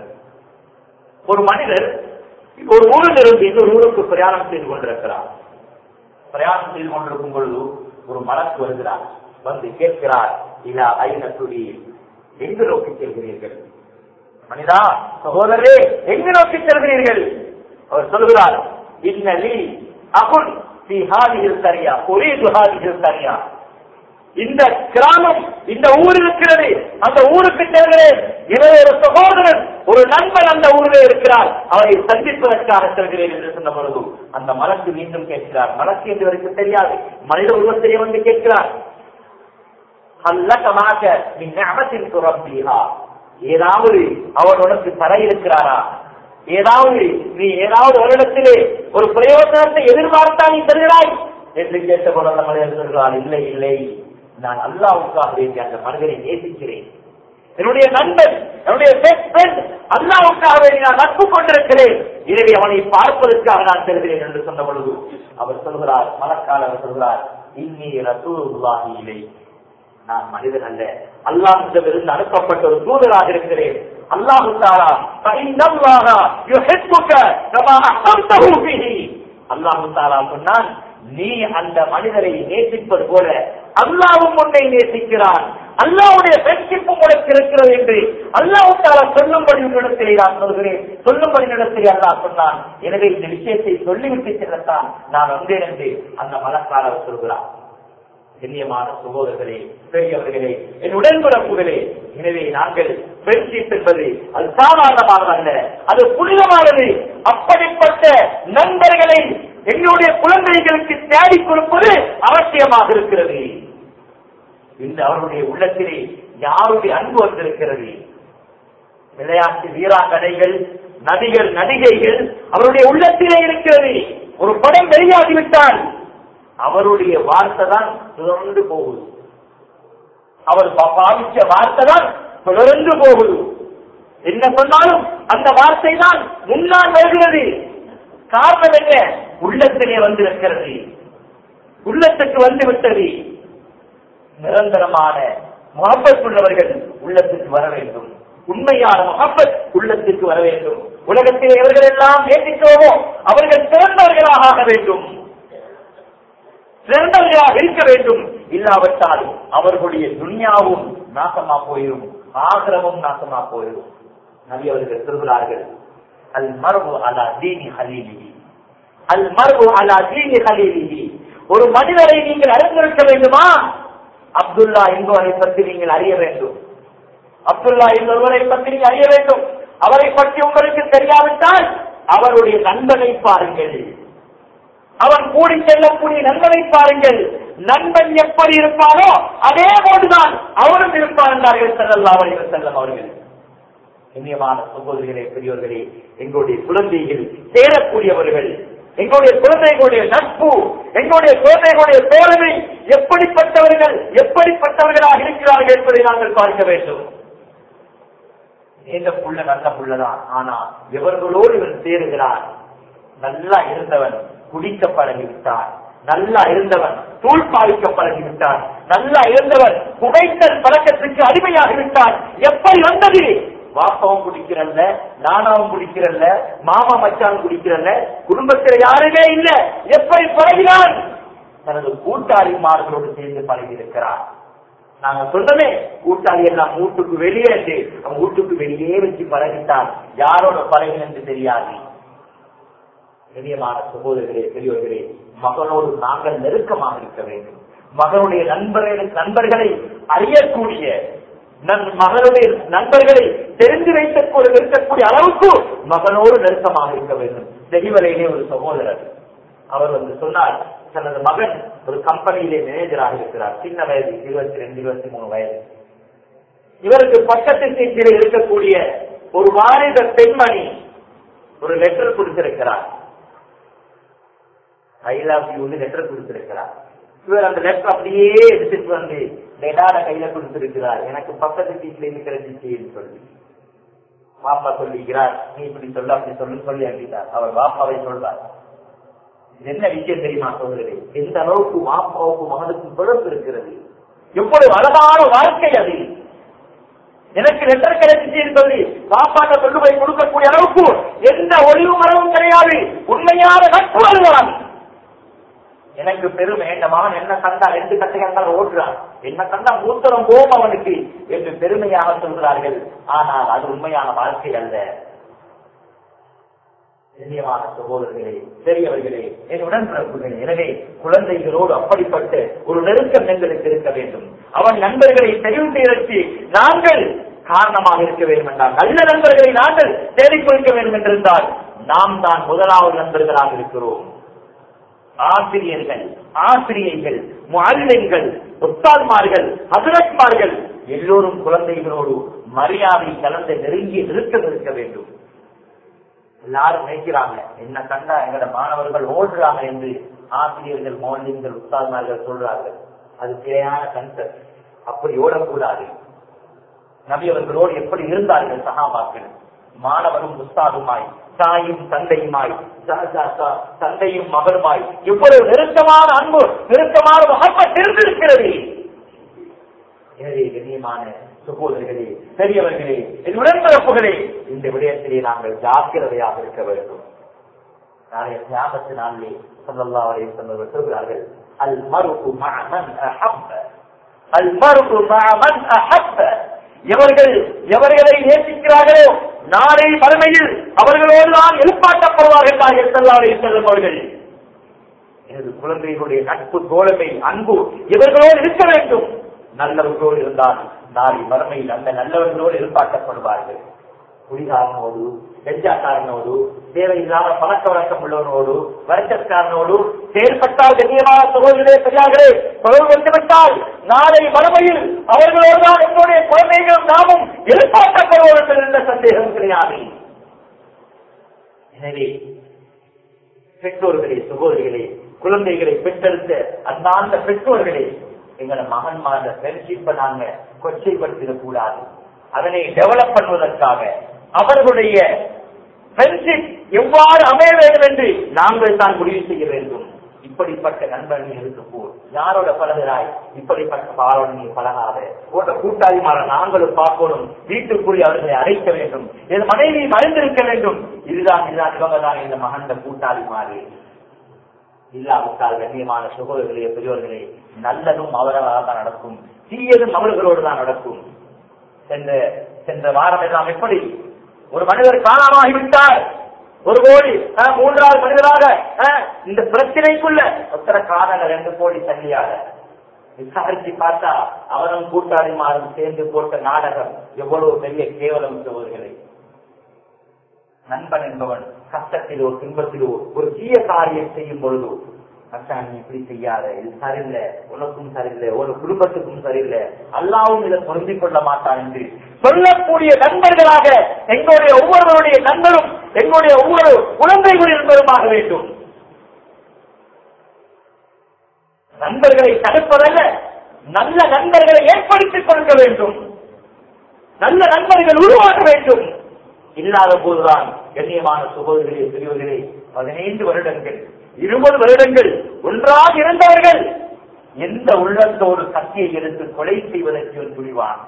ஒரு மனிதர் ஒரு ஊரில் இருந்து இன்னொரு ஊருக்கு பிரயாணம் செய்து கொண்டிருக்கிறார் பிரயாணம் செய்து கொண்டிருக்கும் பொழுது ஒரு மலக்கு வருகிறார் வந்து கேட்கிறார் இல்லா ஐநத்துடி எங்கு நோக்கி செல்கிறீர்கள் மனிதா சகோதரரே எங்கு நோக்கி செல்கிறீர்கள் அவர் சொல்கிறார் இன்னலி அகுல் தி ஹாதிகள் சரியா ஒரே துஹாதிகள் சரியா இந்த கிராமம் இந்த ஊர் இருக்கிறது அந்த ஊருக்கு செல்கிறேன் இவர் ஒரு சகோதரன் ஒரு நண்பன் அந்த ஊரிலே இருக்கிறார் அவரை சந்திப்பதற்காக செல்கிறேன் என்று சொன்ன பொழுது அந்த மலக்கு மீண்டும் கேட்கிறார் மலக்கு என்று இவருக்கு தெரியாது மனித உருவத்திலே வந்து கேட்கிறார் அல்லகமாக நீ ஞாபகத்தின் துறப்பீகா ஏதாவது அவர் உனக்கு தர இருக்கிறாரா ஏதாவது நீ ஏதாவது ஒரு இடத்திலே ஒரு பிரயோஜனத்தை எதிர்பார்த்தா நீ தருகிறாய் என்று கேட்டபோது அந்த மனிதர் சொல்கிறார் இல்லை இல்லை நான் அல்லாவுக்காக வேண்டி அந்த மனிதரை நேசிக்கிறேன் என்னுடைய நண்பன் என்னுடைய பெஸ்ட் ஃப்ரெண்ட் அல்லாவுக்காக வேண்டி நான் நட்பு கொண்டிருக்கிறேன் எனவே அவனை பார்ப்பதற்காக நான் செல்கிறேன் என்று சொன்ன பொழுது அவர் சொல்கிறார் மலக்கால் அவர் சொல்கிறார் இன்னி ரசூலுல்லாஹி இலை நான் மனிதன் அல்ல அல்லாஹிடமிருந்து அனுப்பப்பட்ட ஒரு தூதராக இருக்கிறேன் அல்லாஹு தாரா அல்லாஹு தாரா சொன்னான் நீ அந்த மனிதரை நேசிப்பது போல அல்லாவும் உன்னை நேசிக்கிறான் அல்லாவுடைய வெற்றிப்பு உனக்கு இருக்கிறது என்று அல்லாஹு தாரா சொல்லும்படி இடத்திலே நான் சொல்கிறேன் சொல்லும்படி இடத்திலே அல்லாஹ் சொன்னான் எனவே இந்த விஷயத்தை சொல்லிவிட்டு செல்லத்தான் நான் வந்தேன் என்று அந்த மலக்காரர் சொல்கிறார் கண்ணியமான சகோதரர்களே பெரியவர்களே என் உடன்பிறப்புகளே எனவே நாங்கள் ஃப்ரெண்ட்ஷிப் என்பது அது சாதாரணமானதல்ல அது புனிதமானது அப்படிப்பட்ட நண்பர்களை எங்களுடைய குழந்தைகளுக்கு தேடி கொடுப்பது அவசியமாக இருக்கிறது இந்த அவருடைய உள்ளத்திலே யாருடைய அன்பு வந்திருக்கிறது விளையாட்டு வீராங்கனைகள் நடிகர் நடிகைகள் அவருடைய உள்ளத்திலே இருக்கிறது ஒரு படம் வெளியாகிவிட்டால் அவருடைய வார்த்தை தான் தொடர்ந்து போகுது அவர் பாவிச்ச வார்த்தை தான் தொடர்ந்து போகுது என்ன சொன்னாலும் அந்த வார்த்தை தான் முன்னால் வருகிறது காரணம் என்ன உள்ளத்திலே வந்து இருக்கிறது உள்ளத்துக்கு வந்து விட்டது நிரந்தரமான முகப்பத் உள்ளவர்கள் உள்ளத்துக்கு வர வேண்டும் உண்மையான முகப்பத் உள்ளத்துக்கு வர வேண்டும் உலகத்தில் இவர்கள் எல்லாம் நேசித்தோமோ அவர்கள் சிறந்தவர்களாக ஆக வேண்டும் சிறந்தவர்களாக இருக்க வேண்டும் இல்லாவிட்டால் அவர்களுடைய துனியாவும் நாசமா போயிடும் ஆகிரமும் நாசமா போயிடும் நபி அவர்கள் சொல்கிறார்கள் அல் மரபு அலா தீனி ஹலீலிஹி அல் மரபு அலா தீனி ஹலீலிஹி ஒரு மனிதரை நீங்கள் அறிந்திருக்க வேண்டுமா அப்துல்லா என்பவரை பற்றி நீங்கள் அறிய வேண்டும் அப்துல்லா என்பவரை பற்றி நீங்க அறிய வேண்டும் அவரை பற்றி உங்களுக்கு தெரியாவிட்டால் அவருடைய நண்பனை பாருங்கள் அவன் கூடி செல்லக்கூடிய நண்பனை பாருங்கள் நண்பன் எப்படி இருப்பானோ அதே போதுதான் அவரும் இருப்பான் என்றார்கள் செல்லல்லா அவர்கள் செல்லம் அவர்கள் இனியமான சகோதரிகளே பெரியவர்களே எங்களுடைய குழந்தைகள் சேரக்கூடியவர்கள் எங்களுடைய குழந்தைகளுடைய நட்பு எங்களுடைய குழந்தைகளுடைய தோழமை எப்படிப்பட்டவர்கள் எப்படிப்பட்டவர்களாக இருக்கிறார்கள் என்பதை நாங்கள் பார்க்க வேண்டும் இந்த புள்ள நல்ல புள்ளதான் ஆனா எவர்களோடு இவன் சேருகிறான் நல்லா இருந்தவன் குடிக்க பழகிவிட்டான் நல்லா இருந்தவன் தூள் பாவிக்க பழகிவிட்டான் நல்லா இருந்தவன் புகைத்தல் பழக்கத்துக்கு அடிமையாகிவிட்டான் எப்படி வந்தது வாப்பாவும் குடிக்கிறல்ல நானாவும் குடிக்கிறல்ல மாமா மச்சான் குடிக்கிறல்ல குடும்பத்தில் யாருமே இல்ல எப்படி பழகினான் தனது கூட்டாளிமார்களோடு சேர்ந்து பழகி இருக்கிறான் நாங்க சொல்றமே கூட்டாளி எல்லாம் வீட்டுக்கு வெளியே இருந்து அவன் வீட்டுக்கு வெளியே வச்சு பழகிட்டான் யாரோட பழகின என்று தெரியாது பெரியமான சகோதரர்களே பெரியவர்களே மகனோடு நாங்கள் நெருக்கமாக இருக்க வேண்டும் மகனுடைய நண்பர்கள் நண்பர்களை அறியக்கூடிய நன்- மகனுடைய நண்பர்களை தெரிந்து வைத்துக் கொண்டு இருக்கக்கூடிய அளவுக்கு மகனோடு நெருக்கமாக இருக்க வேண்டும் தெளிவரையிலே ஒரு சகோதரர் அவர் வந்து சொன்னார் தனது மகன் ஒரு கம்பெனியிலே மேனேஜராக இருக்கிறார் சின்ன வயது இருபத்தி ரெண்டு இருபத்தி மூணு வயது இவருக்கு பக்கத்து சீட்டில் இருக்கக்கூடிய ஒரு வாலிப பெண்மணி ஒரு லெட்டர் கொடுத்திருக்கிறார் ஐ லவ் யூ லெட்டர் கொடுத்திருக்கிறார் இவர் அந்த லெட்டர் அப்படியே எடுத்துட்டு வந்து டெடாட கையில கொடுத்திருக்கிறார் எனக்கு பக்கத்து சீட்ல இருக்கிற சிச்சின்னு சொல்லி பாப்பா சொல்லிக்கிறார் நீ இப்படி சொல்ல அப்படி சொல்லு சொல்லி அனுப்பிட்டார் அவர் பாப்பாவை சொல்றார் இது என்ன விஷயம் தெரியுமா சொல்றது எந்த அளவுக்கு வாப்பாவுக்கும் மகனுக்கும் தொடர்பு இருக்கிறது எவ்வளவு அழகான வாழ்க்கை அது எனக்கு லெட்டர் கிடைச்சிச்சு சொல்லி பாப்பாட்ட கொண்டு போய் கொடுக்கக்கூடிய அளவுக்கு எந்த ஒளிவு மரமும் கிடையாது உண்மையான நட்பு அதுதான் எனக்கு பெருமை என் மகன் என்ன கண்டா ரெண்டு கட்டைகள் ஓட்டுறான் என்ன கண்டா மூத்தரம் போம் அவனுக்கு என்று பெருமையாக சொல்கிறார்கள் ஆனால் அது உண்மையான வாழ்க்கை அல்ல கண்ணியமான சகோதரர்களே பெரியவர்களே என் உடன்பிறப்புகளே எனவே குழந்தைகளோடு அப்படிப்பட்ட ஒரு நெருக்கம் எங்களுக்கு இருக்க வேண்டும் அவன் நண்பர்களை தெரிவு செய்வதற்கு நாங்கள் காரணமாக இருக்க வேண்டும் என்றால் நல்ல நண்பர்களை நாங்கள் தேடிக் கொடுக்க வேண்டும் என்றிருந்தால் நாம் தான் முதலாவது நண்பர்களாக இருக்கிறோம் ஆசிரியர்கள் ஆசிரியர்கள் முஅல்லிம்கள் உஸ்தாத்மார்கள் ஹசரத்மார்கள் எல்லோரும் குழந்தைகளோடு மரியாதை கலந்த நெருங்கிய நிறுத்தம் இருக்க வேண்டும் எல்லாரும் நினைக்கிறாங்க என்ன கண்டா எங்கட மாணவர்கள் ஓடுறாங்க என்று ஆசிரியர்கள் மௌலியங்கள் உஸ்தாத்மார்கள் சொல்றார்கள் அது பிழையான கன்செப்ட் அப்படி ஓடக்கூடாது நபி அவர்களோடு எப்படி இருந்தார்கள் சகாபாக்கள் மாணவரும் உஸ்தாதுமாய் தாயும் தந்தையுமாய் ச- ச- ச- தந்தையும் மகனுமாய் இவ்வளவு நெருக்கமான அன்பு நெருக்கமான மகப்பத் இருந்திருக்கிறது எனவே கண்ணியமான சகோதரர்களே பெரியவர்களே என் உடன்பிறப்புகளே இந்த விடயத்திலே நாங்கள் ஜாக்கிரதையாக இருக்க வேண்டும் நாளைய தியாகத்து நாளிலே சொல்லல்லா வரையும் சொன்னவர்கள் சொல்கிறார்கள் அல் மருகு மகன் அஹப்ப அல் மருகு மகன் அஹப்ப எவர்கள் எவர்களை நேசிக்கிறார்களோ நாளை மறுமையில் அவர்களோடு தான் எழுப்பாட்டப்படுவார்கள் நாங்கள் செல்லாவை செல்லும் அவர்கள் எனது குழந்தைகளுடைய நட்பு தோழமை அன்பு இவர்களோடு இருக்க வேண்டும் நல்லவர்களோடு இருந்தால் நாளை மறுமையில் அந்த நல்லவர்களோடு எதிர்பார்க்கப்படுவார்கள் குடிகாரனோடு கெஞ்சாக்காரனோடு தேவையில்லாத பழக்க வழக்கம் உள்ளவனோடு வருஷக்காரனோடு செயல்பட்டால் கண்ணியமான சகோதரர்களே பெரியார்களே தொடர்பு வந்துவிட்டால் நாளை மறுமையில் அவர்களோடு தான் எங்களுடைய குழந்தைகளும் நாமும் எதிர்பார்க்கப்படுவோம் என்பதில் எந்த சந்தேகம் கிடையாது எனவே பெற்றோர்களே சகோதரிகளே குழந்தைகளை பெற்றெடுத்த அந்தாந்த பெற்றோர்களே எங்கள மகன்மார ஃப்ரெண்ட்ஷிப்பை நாங்க கொச்சைப்படுத்திடக் கூடாது அதனை டெவலப் பண்ணுவதற்காக அவர்களுடைய ஃப்ரெண்ட்ஷிப் எவ்வாறு அமைய வேண்டும் என்று நாங்கள் தான் முடிவு செய்ய வேண்டும் இப்படிப்பட்ட நண்பர்கள் இருக்கு போல் யாரோட பழகிறாய் இப்படிப்பட்ட பாலோட நீ பழகாத போன்ற கூட்டாளிமார நாங்களும் பார்க்கணும் வீட்டுக்குள் அவர்களை அழைக்க வேண்டும் என் மனைவி மறைந்திருக்க வேண்டும் இதுதான் இதுதான் இவங்க தான் இந்த மகண்ட கூட்டாளி மாறி இல்லாவிட்டால் கண்ணியமான சகோதரர்களே பெரியவர்களே நல்லதும் அவர்களாக தான் நடக்கும் தீயதும் அவர்களோடு தான் நடக்கும் சென்ற சென்ற வாரம் எல்லாம் எப்படி ஒரு மனிதர் காணாமாகிவிட்டார் ஒரு கோடி அஹ், மூன்றாவது மனிதராக அஹ், இந்த பிரச்சனைக்குள்ள ஒத்தர காரணங்க ரெண்டு கோடி தள்ளியாக விசாரிச்சு பார்த்தா அவரும் கூட்டாளிமாரும் சேர்ந்து போட்ட நாடகம் எவ்வளவு பெரிய கேவலம் சோதர்களை நண்பன் என்பவன் கஷ்டத்திலோ துன்பத்திலோ ஒரு தீய காரியம் செய்யும் பொழுது மச்சான் நீ இப்படி செய்யாத இது சரியில்லை உனக்கும் சரியில்லை ஒரு குடும்பத்துக்கும் சரியில்லை அல்லாவும் இதை பொருந்திக் கொள்ள மாட்டான் என்று சொல்லக்கூடிய நண்பர்களாக எங்களுடைய ஒவ்வொருவருடைய நண்பரும் எங்களுடைய ஒவ்வொரு குழந்தைகள் என்பதுமாக வேண்டும் நண்பர்களை தடுப்பதல்ல நல்ல நண்பர்களை ஏற்படுத்திக் கொடுக்க வேண்டும் நல்ல நண்பர்கள் உருவாக்க வேண்டும் இல்லாத போதுதான் கண்ணியமான சுகோதரர்களே பெரியவர்களே பதினைந்து வருடங்கள் இருபது வருடங்கள் ஒன்றாக இருந்தவர்கள் எந்த உள்ளத்தோடு கத்தியை எடுத்து கொலை செய்வதற்கு இவன் துணிவான்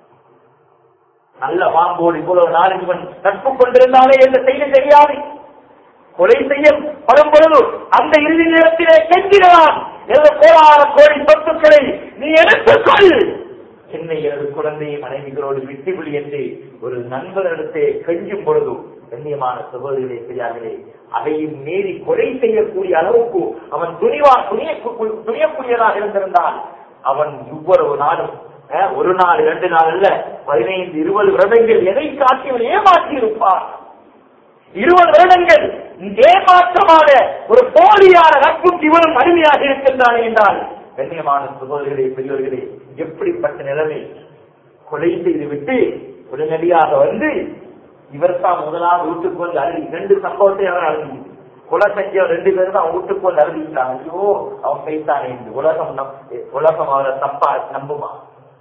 நல்ல பாம்போடு இவ்வளவு நாள் இவன் நட்பு கொண்டிருந்தாலே எந்த செய்தி தெரியாது கொலை செய்ய படும் பொழுது அந்த இறுதி நேரத்திலே கெஞ்சினான் எந்த கோலான கோடி சொத்துக்களை நீ எடுத்துக்கொள் என்னை எனது குழந்தையை மனைவிகளோடு விட்டுவிடு என்று ஒரு நண்பரிடத்தை கெஞ்சும் பொழுது கண்ணியமான சகோதரிகளே பெரியார்களே அதையும் மீறி கொலை செய்யக்கூடிய அளவுக்கு அவன் துணிவா துணிய துணியக்கூடியதாக இருந்திருந்தான் அவன் இவ்வளவு நாளும் அஹ், ஒரு நாள் இரண்டு நாள் அல்ல பதினைந்து இருபது வருடங்கள் எதை காட்டி அவன் ஏமாற்றி இருப்பான் இருபது வருடங்கள் ஏமாற்றமான ஒரு போலியான நட்புக்கு இவரும் அருமையாக இருக்கின்றான் என்றால் கண்ணியமான சகோதரிகளே பெரியவர்களே எப்படிப்பட்ட நிலைமை கொலை செய்து விட்டு உடனடியாக வந்து இவர் தான் முதலாவது வீட்டுக்கு வந்து அழுதி ரெண்டு சம்பவத்தை அவர் அழுதி கொலை செஞ்ச ரெண்டு பேரும் தான் வீட்டுக்கு வந்து அழுதிட்டாங்க ஐயோ அவன் பேசானே என்று உலகம் நம் உலகம் அவரை தப்பா நம்புமா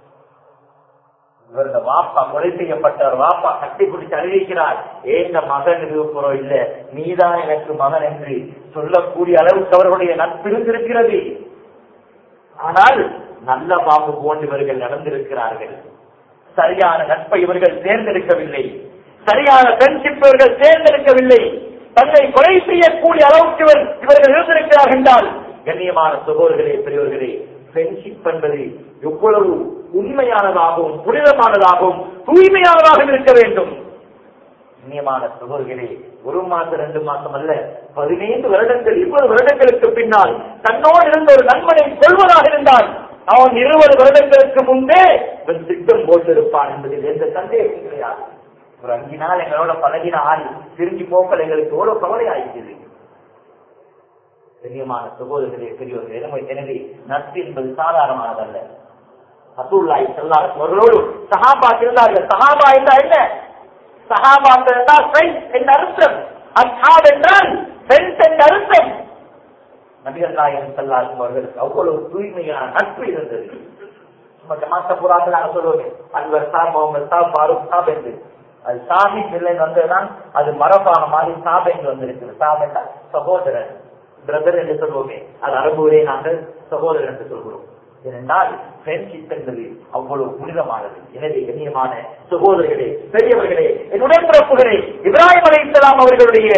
இவரது வாப்பா கொலை செய்யப்பட்டவர் வாப்பா கட்டி பிடிச்சு அறிவிக்கிறார் ஏந்த மகன் இருப்புறோம் இல்ல நீதான் எனக்கு மகன் என்று சொல்லக்கூடிய அளவுக்கு அவர்களுடைய நட்பு இருந்திருக்கிறது ஆனால் நல்ல பாம்பு போன்று இவர்கள் நடந்திருக்கிறார்கள் சரியான நட்பை இவர்கள் தேர்ந்தெடுக்கவில்லை சரியான ஃப்ரெண்ட்ஷிப் இவர்கள் தேர்ந்தெடுக்கவில்லை தன்னை கொலை செய்யக்கூடிய அளவுக்கு இவர் இவர்கள் இருந்திருக்கிறார்கள் என்றால் கண்ணியமான சகோதரர்களே பெரியவர்களே ஃப்ரெண்ட்ஷிப் என்பது எவ்வளவு உண்மையானதாகவும் புனிதமானதாகவும் தூய்மையானதாகவும் இருக்க வேண்டும் கண்ணியமான சகோதரர்களே ஒரு மாசம் ரெண்டு மாசம் அல்ல பதினைந்து வருடங்கள் இருபது வருடங்களுக்கு பின்னால் தன்னோடு இருந்த ஒரு நண்பனை கொள்வதாக இருந்தால் அவன் இருபது வருடங்களுக்கு முன்பே இவன் திட்டம் போட்டிருப்பான் என்பதில் எந்த சந்தேகம் கிடையாது ஒரு அஞ்சு நாள் எங்களோட பழகின ஆள் திரும்பி போக்கள் எங்களுக்கு எவ்வளவு கவலை ஆயிடுச்சு கண்ணியமான சகோதரர்களே பெரியவர்களே எனவே- எனவே நட்பு என்பது சாதாரணமானதல்ல அசூல்லாய் செல்லார் அவர்களோடு சஹாபா இருந்தார்கள் சஹாபா என்றால் என்ன சஹாபாக்கள் என்றால் ஃப்ரெண்ட்ஸ் என்ற அர்த்தம் அஸ்ஹாப் என்றால் ஃப்ரெண்ட்ஸ் என்ற அர்த்தம் நபிகள் நாயகம் செல்லாரும் அவர்களுக்கு அவ்வளவு தூய்மையான நட்பு இருந்தது நம்ம ஜமாத்த புறாக்கள் நாங்கள் சொல்லுவோம் அன்வர் சாப் முகமது சாப் ஃபாரூக் சாப் என்று அது சாஹிப் இல்லைன்னு வந்ததுதான் அது மரபான மாதிரி சாப் என்று வந்திருக்குது சாப் என்றால் சகோதரன் பிரதர் என்று சொல்வோமே அது அரபுவரே நாங்கள் சகோதரர் என்று சொல்கிறோம் ஏனென்றால் ஃப்ரெண்ட்ஷிப் என்பது அவ்வளவு புனிதமானது எனவே கண்ணியமான சகோதரர்களே பெரியவர்களே என் உடன்பிறப்புகளே இப்ராஹிம் அலை இஸ்லாம் அவர்களுடைய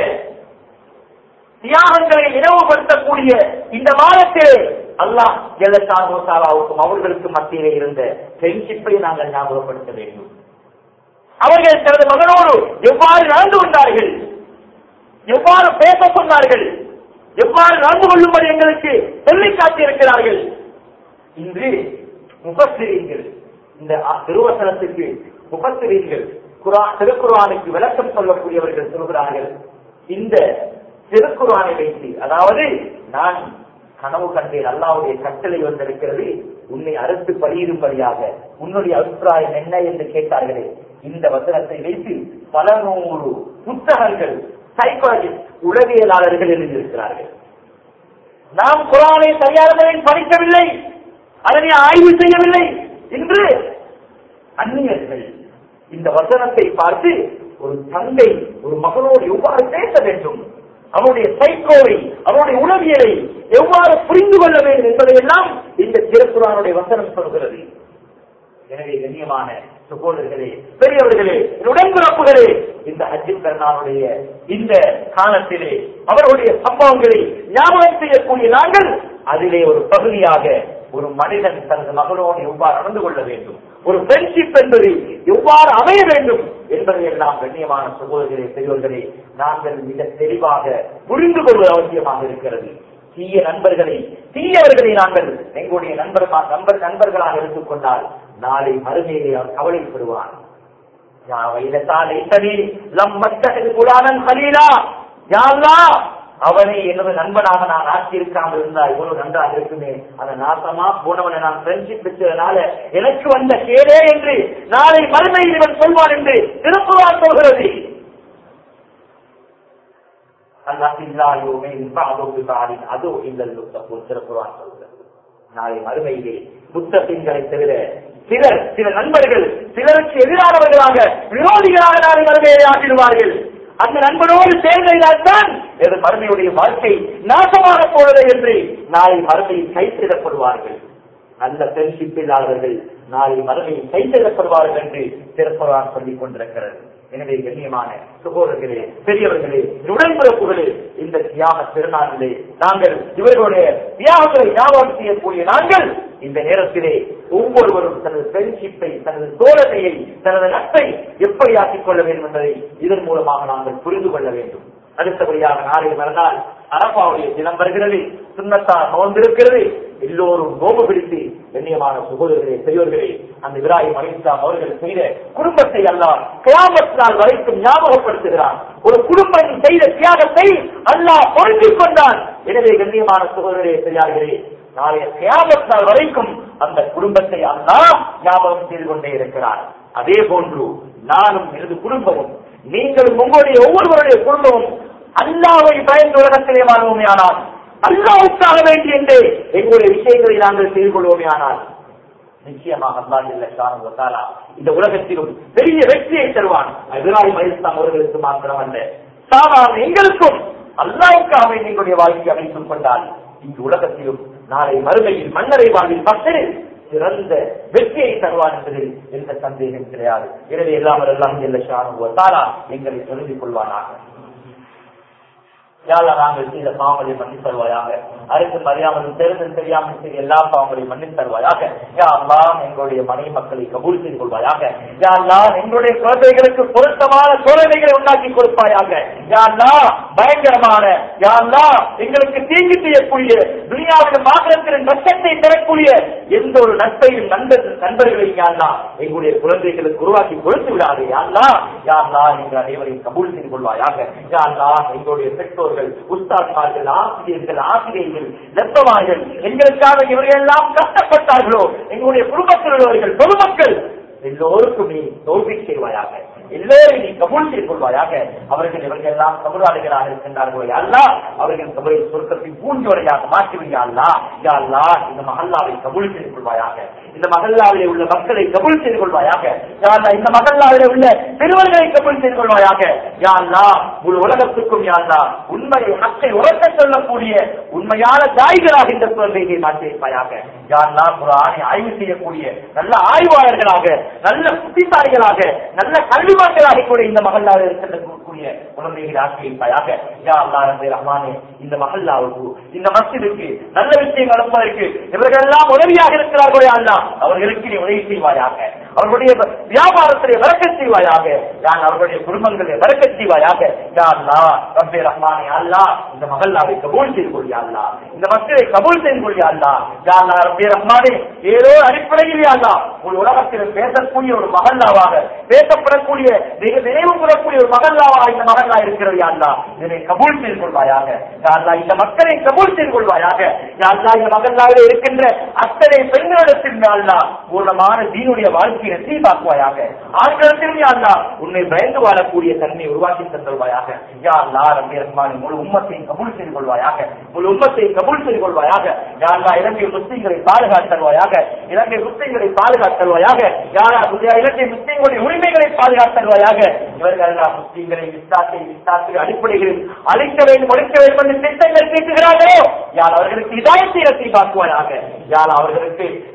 தியாகங்களை நினைவுபடுத்தக்கூடிய இந்த மாதத்திலே அல்லாஹ் ஜெல்லத்தானுக்கும் அவர்களுக்கு மத்தியிலே இருந்த ஃப்ரெண்ட்ஷிப்பை நாங்கள் ஞாபகப்படுத்த வேண்டும் அவர்கள் தனது மகனோடு எவ்வாறு நடந்து கொண்டார்கள் எவ்வாறு பேச சொன்னார்கள் எவ்வாறு நடந்து கொள்ளும்படி எங்களுக்கு சொல்லி காட்டியிருக்கிறார்கள் இன்று முகசிரியர்கள் இந்த அ- திருவசனத்துக்கு முகசிரியர்கள் குரா திருக்குறானுக்கு விளக்கம் சொல்லக்கூடியவர்கள் சொல்கிறார்கள் இந்த திருக்குறானை வைத்து அதாவது நான் கனவு கண்டேன் அல்லாவுடைய கட்டளை வந்திருக்கிறது உன்னை அறுத்து பலியிடும்படியாக உன்னுடைய அபிப்பிராயம் என்ன என்று கேட்டார்களே இந்த வசனத்தை வைத்து பல நூறு புத்தகங்கள் சைக்காலஜிஸ்ட் உளவியலாளர்கள் எழுதியிருக்கிறார்கள் நாம் குரானை சரியான முறையில் படிக்கவில்லை அதனை ஆய்வு செய்யவில்லை இன்று அந்நியர்கள் இந்த வசனத்தை பார்த்து ஒரு தந்தை ஒரு மகனோடு எவ்வாறு பேச வேண்டும் அவனுடைய சைக்கோவை அவனுடைய உளவியலை எவ்வாறு புரிந்து கொள்ள வேண்டும் என்பதையெல்லாம் இந்த திருக்குறானுடைய வசனம் சொல்கிறது எனவே கண்ணியமான சகோதரர்களே பெரியவர்களே என் உடன்பிறப்புகளே இந்த அஜி பெருநாளுடைய இந்த காலத்திலே அவர்களுடைய சம்பவங்களை ஞாபகம் செய்யக்கூடிய நாங்கள் அதிலே ஒரு பகுதியாக ஒரு மனிதன் தனது மகளோடு எவ்வாறு நடந்து கொள்ள வேண்டும் ஒரு ஃப்ரெண்ட்ஷிப் என்பது எவ்வாறு அமைய வேண்டும் என்பதை எல்லாம் கண்ணியமான சகோதரர்களே பெரியவர்களே நாங்கள் மிக தெளிவாக புரிந்து கொள்வது அவசியமாக இருக்கிறது தீய நண்பர்களை தீயவர்களை நாங்கள் எங்களுடைய நண்பர் நண்பர் நண்பர்களாக எடுத்துக்கொண்டால் நாளை மறுமையிலே அவர் கவலைப்படுவான் யா வைலதா லைத்தனி லம் மத்தஹது குலானன் கலீலா யா அல்லாஹ் அவனை எனது நண்பனாக நான் ஆக்கியிருக்காமல் இருந்தா இவ்வளவு நன்றாக இருக்குமே அந்த நாசமா போனவனை நான் ஃப்ரெண்ட்ஷிப் வச்சதுனால எனக்கு வந்த கேடே என்று நாளை மறுமையில் இவன் சொல்வான் என்று திருப்புவான் சொல்கிறது அதோ இந்த சிறப்புவான் சொல்கிறது நாளை மறுமையிலே புத்தகங்களை தவிர சிலர் சில நண்பர்கள் சிலருக்கு எதிரானவர்களாக விரோதிகளாக நாளை மறுமையை ஆக்கிடுவார்கள் அந்த நண்பனோடு சேர்ந்ததினால்தான் எனது மறுமையுடைய வாழ்க்கை நாசமாக போனது என்று நாளை மறுமையில் கைத்திடப்படுவார்கள் நல்ல ஃப்ரெண்ட்ஷிப் இல்லாதவர்கள் நாளை மறுமையில் கைத்திடப்படுவார்கள் என்று திருப்பவான் சொல்லிக் கொண்டிருக்கிறது எனவே கண்ணியமான சகோதரர்களே பெரியவர்களே உடன்பிறப்புகளே இந்த தியாக திருநாளிலே நாங்கள் இவர்களுடைய தியாகங்களை ஞாபகம் செய்யக்கூடிய நாங்கள் இந்த நேரத்திலே ஒவ்வொருவரும் தனது ஃப்ரெண்ட்ஷிப்பை தனது தோழமையை தனது நட்பை எப்படி ஆக்கிக் கொள்ள வேண்டும் என்பதை இதன் மூலமாக நாங்கள் புரிந்து கொள்ள வேண்டும் அடுத்தபடியாக நாளை மறுநாள் அரபாவுடைய தினம் வருகிறது சுண்ணத்தால் நோந்திருக்கிறது எல்லோரும் நோம்பு பிடித்து கண்ணியமான சகோதரர்களே பெரியோர்களே அந்த இப்ராஹிம் அலிஸ்லாம் அவர்கள் செய்த குடும்பத்தை அல்லாஹ் கியாமத் நாள் வரைக்கும் ஞாபகப்படுத்துகிறான் ஒரு குடும்பம் செய்த தியாகத்தை அல்லாஹ் பொருந்திக் கொண்டான் எனவே கண்ணியமான சகோதரரே பெரியார்களே நாளைய கியாமத் நாள் வரைக்கும் அந்த குடும்பத்தை அல்லாஹ் ஞாபகம் செய்து கொண்டே இருக்கிறார் அதே போன்று நானும் எனது குடும்பமும் நீங்களும் உங்களுடைய ஒவ்வொருவருடைய குடும்பமும் அல்லாவை பயந்து உலகத்திலே வாழ்வோமே ஆனால் அல்லாவுக்காக வேண்டி என்று எங்களுடைய விஷயங்களை நாங்கள் செய்து கொள்வோமே ஆனால் நிச்சயமாக அல்லாஹ் இல்ல ஷானு வத்தாலா இந்த உலகத்திலும் பெரிய வெற்றியை தருவான் இப்ராஹிம் அலிஸ்லாம் அவர்களுக்கு மாத்திரம் அல்ல சாதாரண எங்களுக்கும் அல்லாவுக்காக வேண்டி எங்களுடைய வாழ்க்கையை அமைத்துக் கொண்டால் இந்த உலகத்திலும் நாளை மறுமையில் மன்னரை வாழ்வில் பக்தரில் சிறந்த வெற்றியை தருவான் என்பதில் எந்த சந்தேகம் கிடையாது எனவே எல்லாம் எல்லாம் இல்ல ஷானு வத்தாலா எங்களை தெரிந்து கொள்வானாக யாழ நாங்கள் செய்த பாவங்களை மன்னித் தருவாயாக அறிந்தும் அறியாமலும் தெரிந்தும் தெரியாமல் செய்த எல்லா பாவங்களையும் மன்னித் தருவாயாக யா அல்லாம் எங்களுடைய மனைவி மக்களை கபூல் செய்து கொள்வாயாக யா அல்லாம் எங்களுடைய குழந்தைகளுக்கு பொருத்தமான சூழ்நிலைகளை உண்டாக்கி கொடுப்பாயாக யா அல்லாம் பயங்கரமான யா அல்லாம் எங்களுக்கு தீங்கு செய்யக்கூடிய துனியாவின் மாத்திரத்தின் நஷ்டத்தை தரக்கூடிய எந்த ஒரு நட்பையும் நண்பர் நண்பர்களையும் யா அல்லாம் எங்களுடைய குழந்தைகளுக்கு உருவாக்கி கொடுத்து விடாது யா அல்லாம் யா அல்லாம் எங்கள் அனைவரையும் கபூல் செய்து கொள்வாயாக யா அல்லாம் எங்களுடைய பெற்றோர்கள் உஸ்தாத்மார்கள் ஆசிரியர்கள் ஆசிரியர்கள் நெப்பவார்கள் எங்களுக்காக இவர்கள் எல்லாம் கஷ்டப்பட்டார்களோ எங்களுடைய குடும்பத்தில் உள்ளவர்கள் பொதுமக்கள் எல்லோருக்கும் நீ தோல்வி செய்வாயாக எல்லோரும் நீ கபூல் செய்து கொள்வாயாக அவர்கள் இவர்கள் எல்லாம் சமுதாயிகளாக இருக்கின்றார்களோ அல்லா அவர்கள் கபலை சொர்க்கத்தின் பூஞ்சோரையாக மாற்றிவிடியா அல்லா யா அல்லா இந்த மஹல்லாவை கபூல் செய்து கொள்வாயாக இந்த மகல்லாவிலே உள்ள மக்களை கபூல் செய்து கொள்வாயாக யா அல்லா இந்த மகல்லாவிலே உள்ள பெருவர்களை கபூல் செய்து கொள்வாயாக யா அல்லா முழு உலகத்துக்கும் யா அல்லா உண்மையை மக்கள் உறக்க சொல்லக்கூடிய உண்மையான தாய்களாக இந்த குழந்தைகளை மாற்றியிருப்பாயாக யா அல்லா குரானை ஆய்வு செய்யக்கூடிய நல்ல ஆய்வாளர்களாக நல்ல புத்திசாலிகளாக நல்ல கல்விமான்களாக கூட இந்த மகல்லாவில் இருக்கக்கூடிய குழந்தைகளை ஆக்கியிருப்பாயாக யா அல்லா ரபே ரஹ்மானே இந்த மகல்லாவுக்கு இந்த மஸ்ஜிதுக்கு நல்ல விஷயம் நடப்பதற்கு இவர்கள் எல்லாம் உதவியாக இருக்கிறார்களே அல்லா அவர்களுக்கு நீ உதவி செய்வாயாக அவர்களுடைய வியாபாரத்திலே வரக்க செய்வாயாக யான் அவர்களுடைய குடும்பங்களை வரக்க செய்வாயாக யா அல்லா ரப்பே ரஹ்மானே அல்லா இந்த மகல்லாவை கபூல் செய்து கொள்ளியா அல்லா இந்த மக்களை கபூல் செய்து கொள்ளியா அல்லா யா அல்லா ரப்பே ரஹ்மானே ஏதோ அடிப்படையில் யா அல்லா ஒரு உலகத்தில் பேசக்கூடிய ஒரு மகல்லாவாக பேசப்படக்கூடிய மிக நினைவு கூறக்கூடிய ஒரு மகல்லாவாக இந்த மகல்லா இருக்கிறது யா அல்லா இதனை கபூல் செய்து கொள்வாயாக யா அல்லா இந்த மக்களை கபூல் செய்து கொள்வாயாக யா அல்லா இந்த மகல்லாவில் இருக்கின்ற அத்தனை பெண்களிடத்தில் யா அல்லா பூர்ணமான தீனுடைய வாழ்க்கையை சீபாக்குவாயாக ஆண்களிடத்தில் யா அல்லா உன்னை பயந்து வாழக்கூடிய தன்மை உருவாக்கி தந்துள்வாயாக யா அல்லா ரபி ரஹ்மான் முழு உம்மத்தையும் கபூல் செய்து கொள்வாயாக முழு உம்மத்தையும் கபூல் செய்து கொள்வாயாக யா அல்லா இலங்கை முஸ்லீம்களை பாதுகாத்தல்வாயாக இலங்கை முஸ்லீம்களை பாதுகாத்தல்வாயாக யாரா இலங்கை முஸ்லீம்களுடைய உரிமைகளை பாதுகாத்தல்வாயாக இவர்கள் எல்லாம் முஸ்லீம்களை விசாத்தை விசாத்தை அடிப்படைகளில் அழிக்க வேண்டும் ஒழிக்க வேண்டும் என்று திட்டங்கள் தீட்டுகிறார்களோ யார் அவர்களுக்கு இதாயத்தை ரத்தி பார்க்குவாயாக யார் அவர்களுக்கு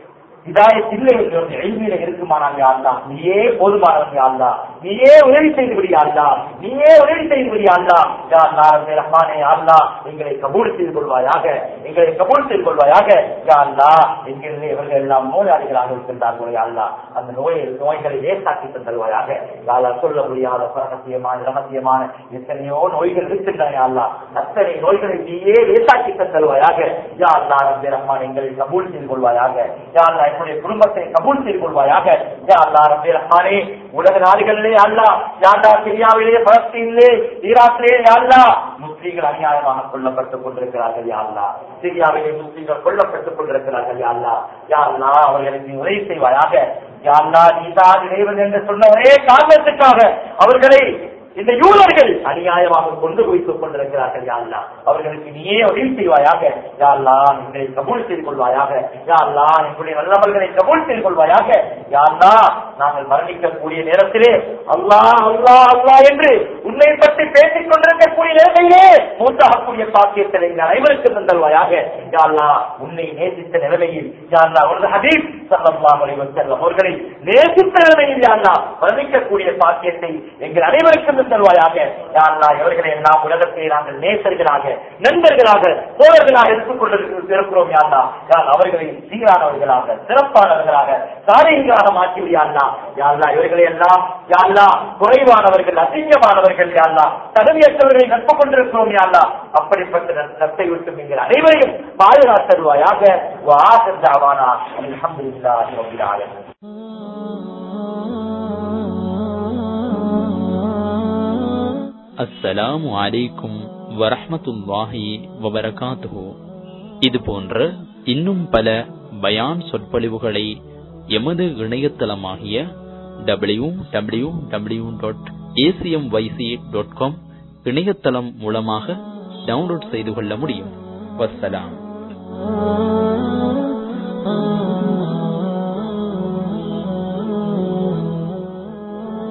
இதாயத் இல்லை என்று ஒரு எளிமையில இருக்குமானால் யாழ்லா நீயே போதுமானவன் யாழ்லா நீயே உதவி செய்து விடியாள்லா நீயே உதவி செய்து விடியாள்லா யாழ்லா ரப்பே ரஹ்மானே யாழ்லா எங்களை கபூல் செய்து கொள்வாயாக எங்களை கபூல் செய்து கொள்வாயாக யாழ்லா எங்களிலே இவர்கள் எல்லாம் நோயாளிகளாக இருக்கின்றார்கள் யாழ்லா அந்த நோயை நோய்களை லேசாக்கி தந்தல்வாயாக யாழ்லா சொல்ல முடியாத ரகசியமான ரகசியமான எத்தனையோ நோய்கள் இருக்கின்றன யாழ்லா அத்தனை நோய்களை நீயே லேசாக்கி தந்தல்வாயாக யாழ்லா ரப்பே ரஹ்மான் எங்களை கபூல் செய்து கொள்வாயாக யாழ்லா என்னுடைய குடும்பத்தை கபூல் செய்து கொள்வாயாக யாழ்லா ரப்பே ரஹ்மானே உலக நாடுகளிலே அல்லா யாழ்லா சிரியாவிலே பலஸ்தீனிலே ஈராக்கிலே யாழ்லா முஸ்லீம்கள் அநியாயமாக கொல்லப்பட்டுக் கொண்டிருக்கிறார்கள் யாழ்லா சிரியாவிலே முஸ்லீம்கள் கொல்லப்பட்டுக் கொண்டிருக்கிறார்கள் யாழ்லா யாழ்லா அவர்களுக்கு உதவி செய்வாயாக யாழ்லா நீதான் இறைவன் என்று சொன்ன ஒரே காரணத்துக்காக அவர்களை இந்த யூதர்கள் அநியாயமாக கொண்டு வைத்துக் கொண்டிருக்கிறார்கள் யாழ்லா அவர்களுக்கு நீயே உதவி செய்வாயாக யாழ்லா எங்களை கபூல் செய்து கொள்வாயாக யாழ்லா எங்களுடைய நல்லவர்களை கபூல் செய்து கொள்வாயாக யாழ்லா நாங்கள் மரணிக்கக்கூடிய நேரத்திலே அல்லாஹ் அல்லாஹ் அல்லாஹ் என்று உன்னை பற்றி பேசிக் கொண்டிருக்கக்கூடிய நிலைமையிலே மூத்தாகக்கூடிய பாக்கியத்தை எங்கள் அனைவருக்கும் தந்தல்வாயாக யாழ்லா உன்னை நேசித்த நிலைமையில் யாழ்லா ஒரு ஹதீப் சல்லல்லாஹு அலைஹி வஸல்லம் அவர்களை நேசித்த நிலைமையில் யாழ்லா மரணிக்கக்கூடிய பாக்கியத்தை எங்கள் அனைவருக்கும் தருவாயாக யாழ்லா இவர்களை எல்லாம் உலகத்திலே நாங்கள் நேசர்களாக நண்பர்களாக தோழர்களாக எடுத்துக் கொண்டிருக்கிறோம் யாழ்லா யாழ் அவர்களை சீரானவர்களாக சிறப்பானவர்களாக சாரியங்களாக மாற்றி யாழ்லா யாழ்லா இவர்களை எல்லாம் யாழ்லா குறைவானவர்கள் அசிங்கமானவர்கள் யாழ்லா தகுதியற்றவர்களை நட்பு கொண்டிருக்கிறோம் யாழ்லா அப்படிப்பட்ட நட்பை விட்டு நீங்கள் அனைவரையும் பாதுகாத்தருவாயாக வாசந்தாவானா அல்ஹம்துலில்லாஹி ரப்பில் ஆலமீன் அஸ்ஸலாமு அலைக்கும் வரஹ்மத்துல்லாஹி வபரகாத்துஹு இது போன்ற இன்னும் பல பயான் சொற்பொழிவுகளை எமது இணையதளமாகிய W W W dot ACM YC dot com இணையதளம் மூலமாக டவுன்லோட் செய்து கொள்ள முடியும் வஸ்ஸலாம்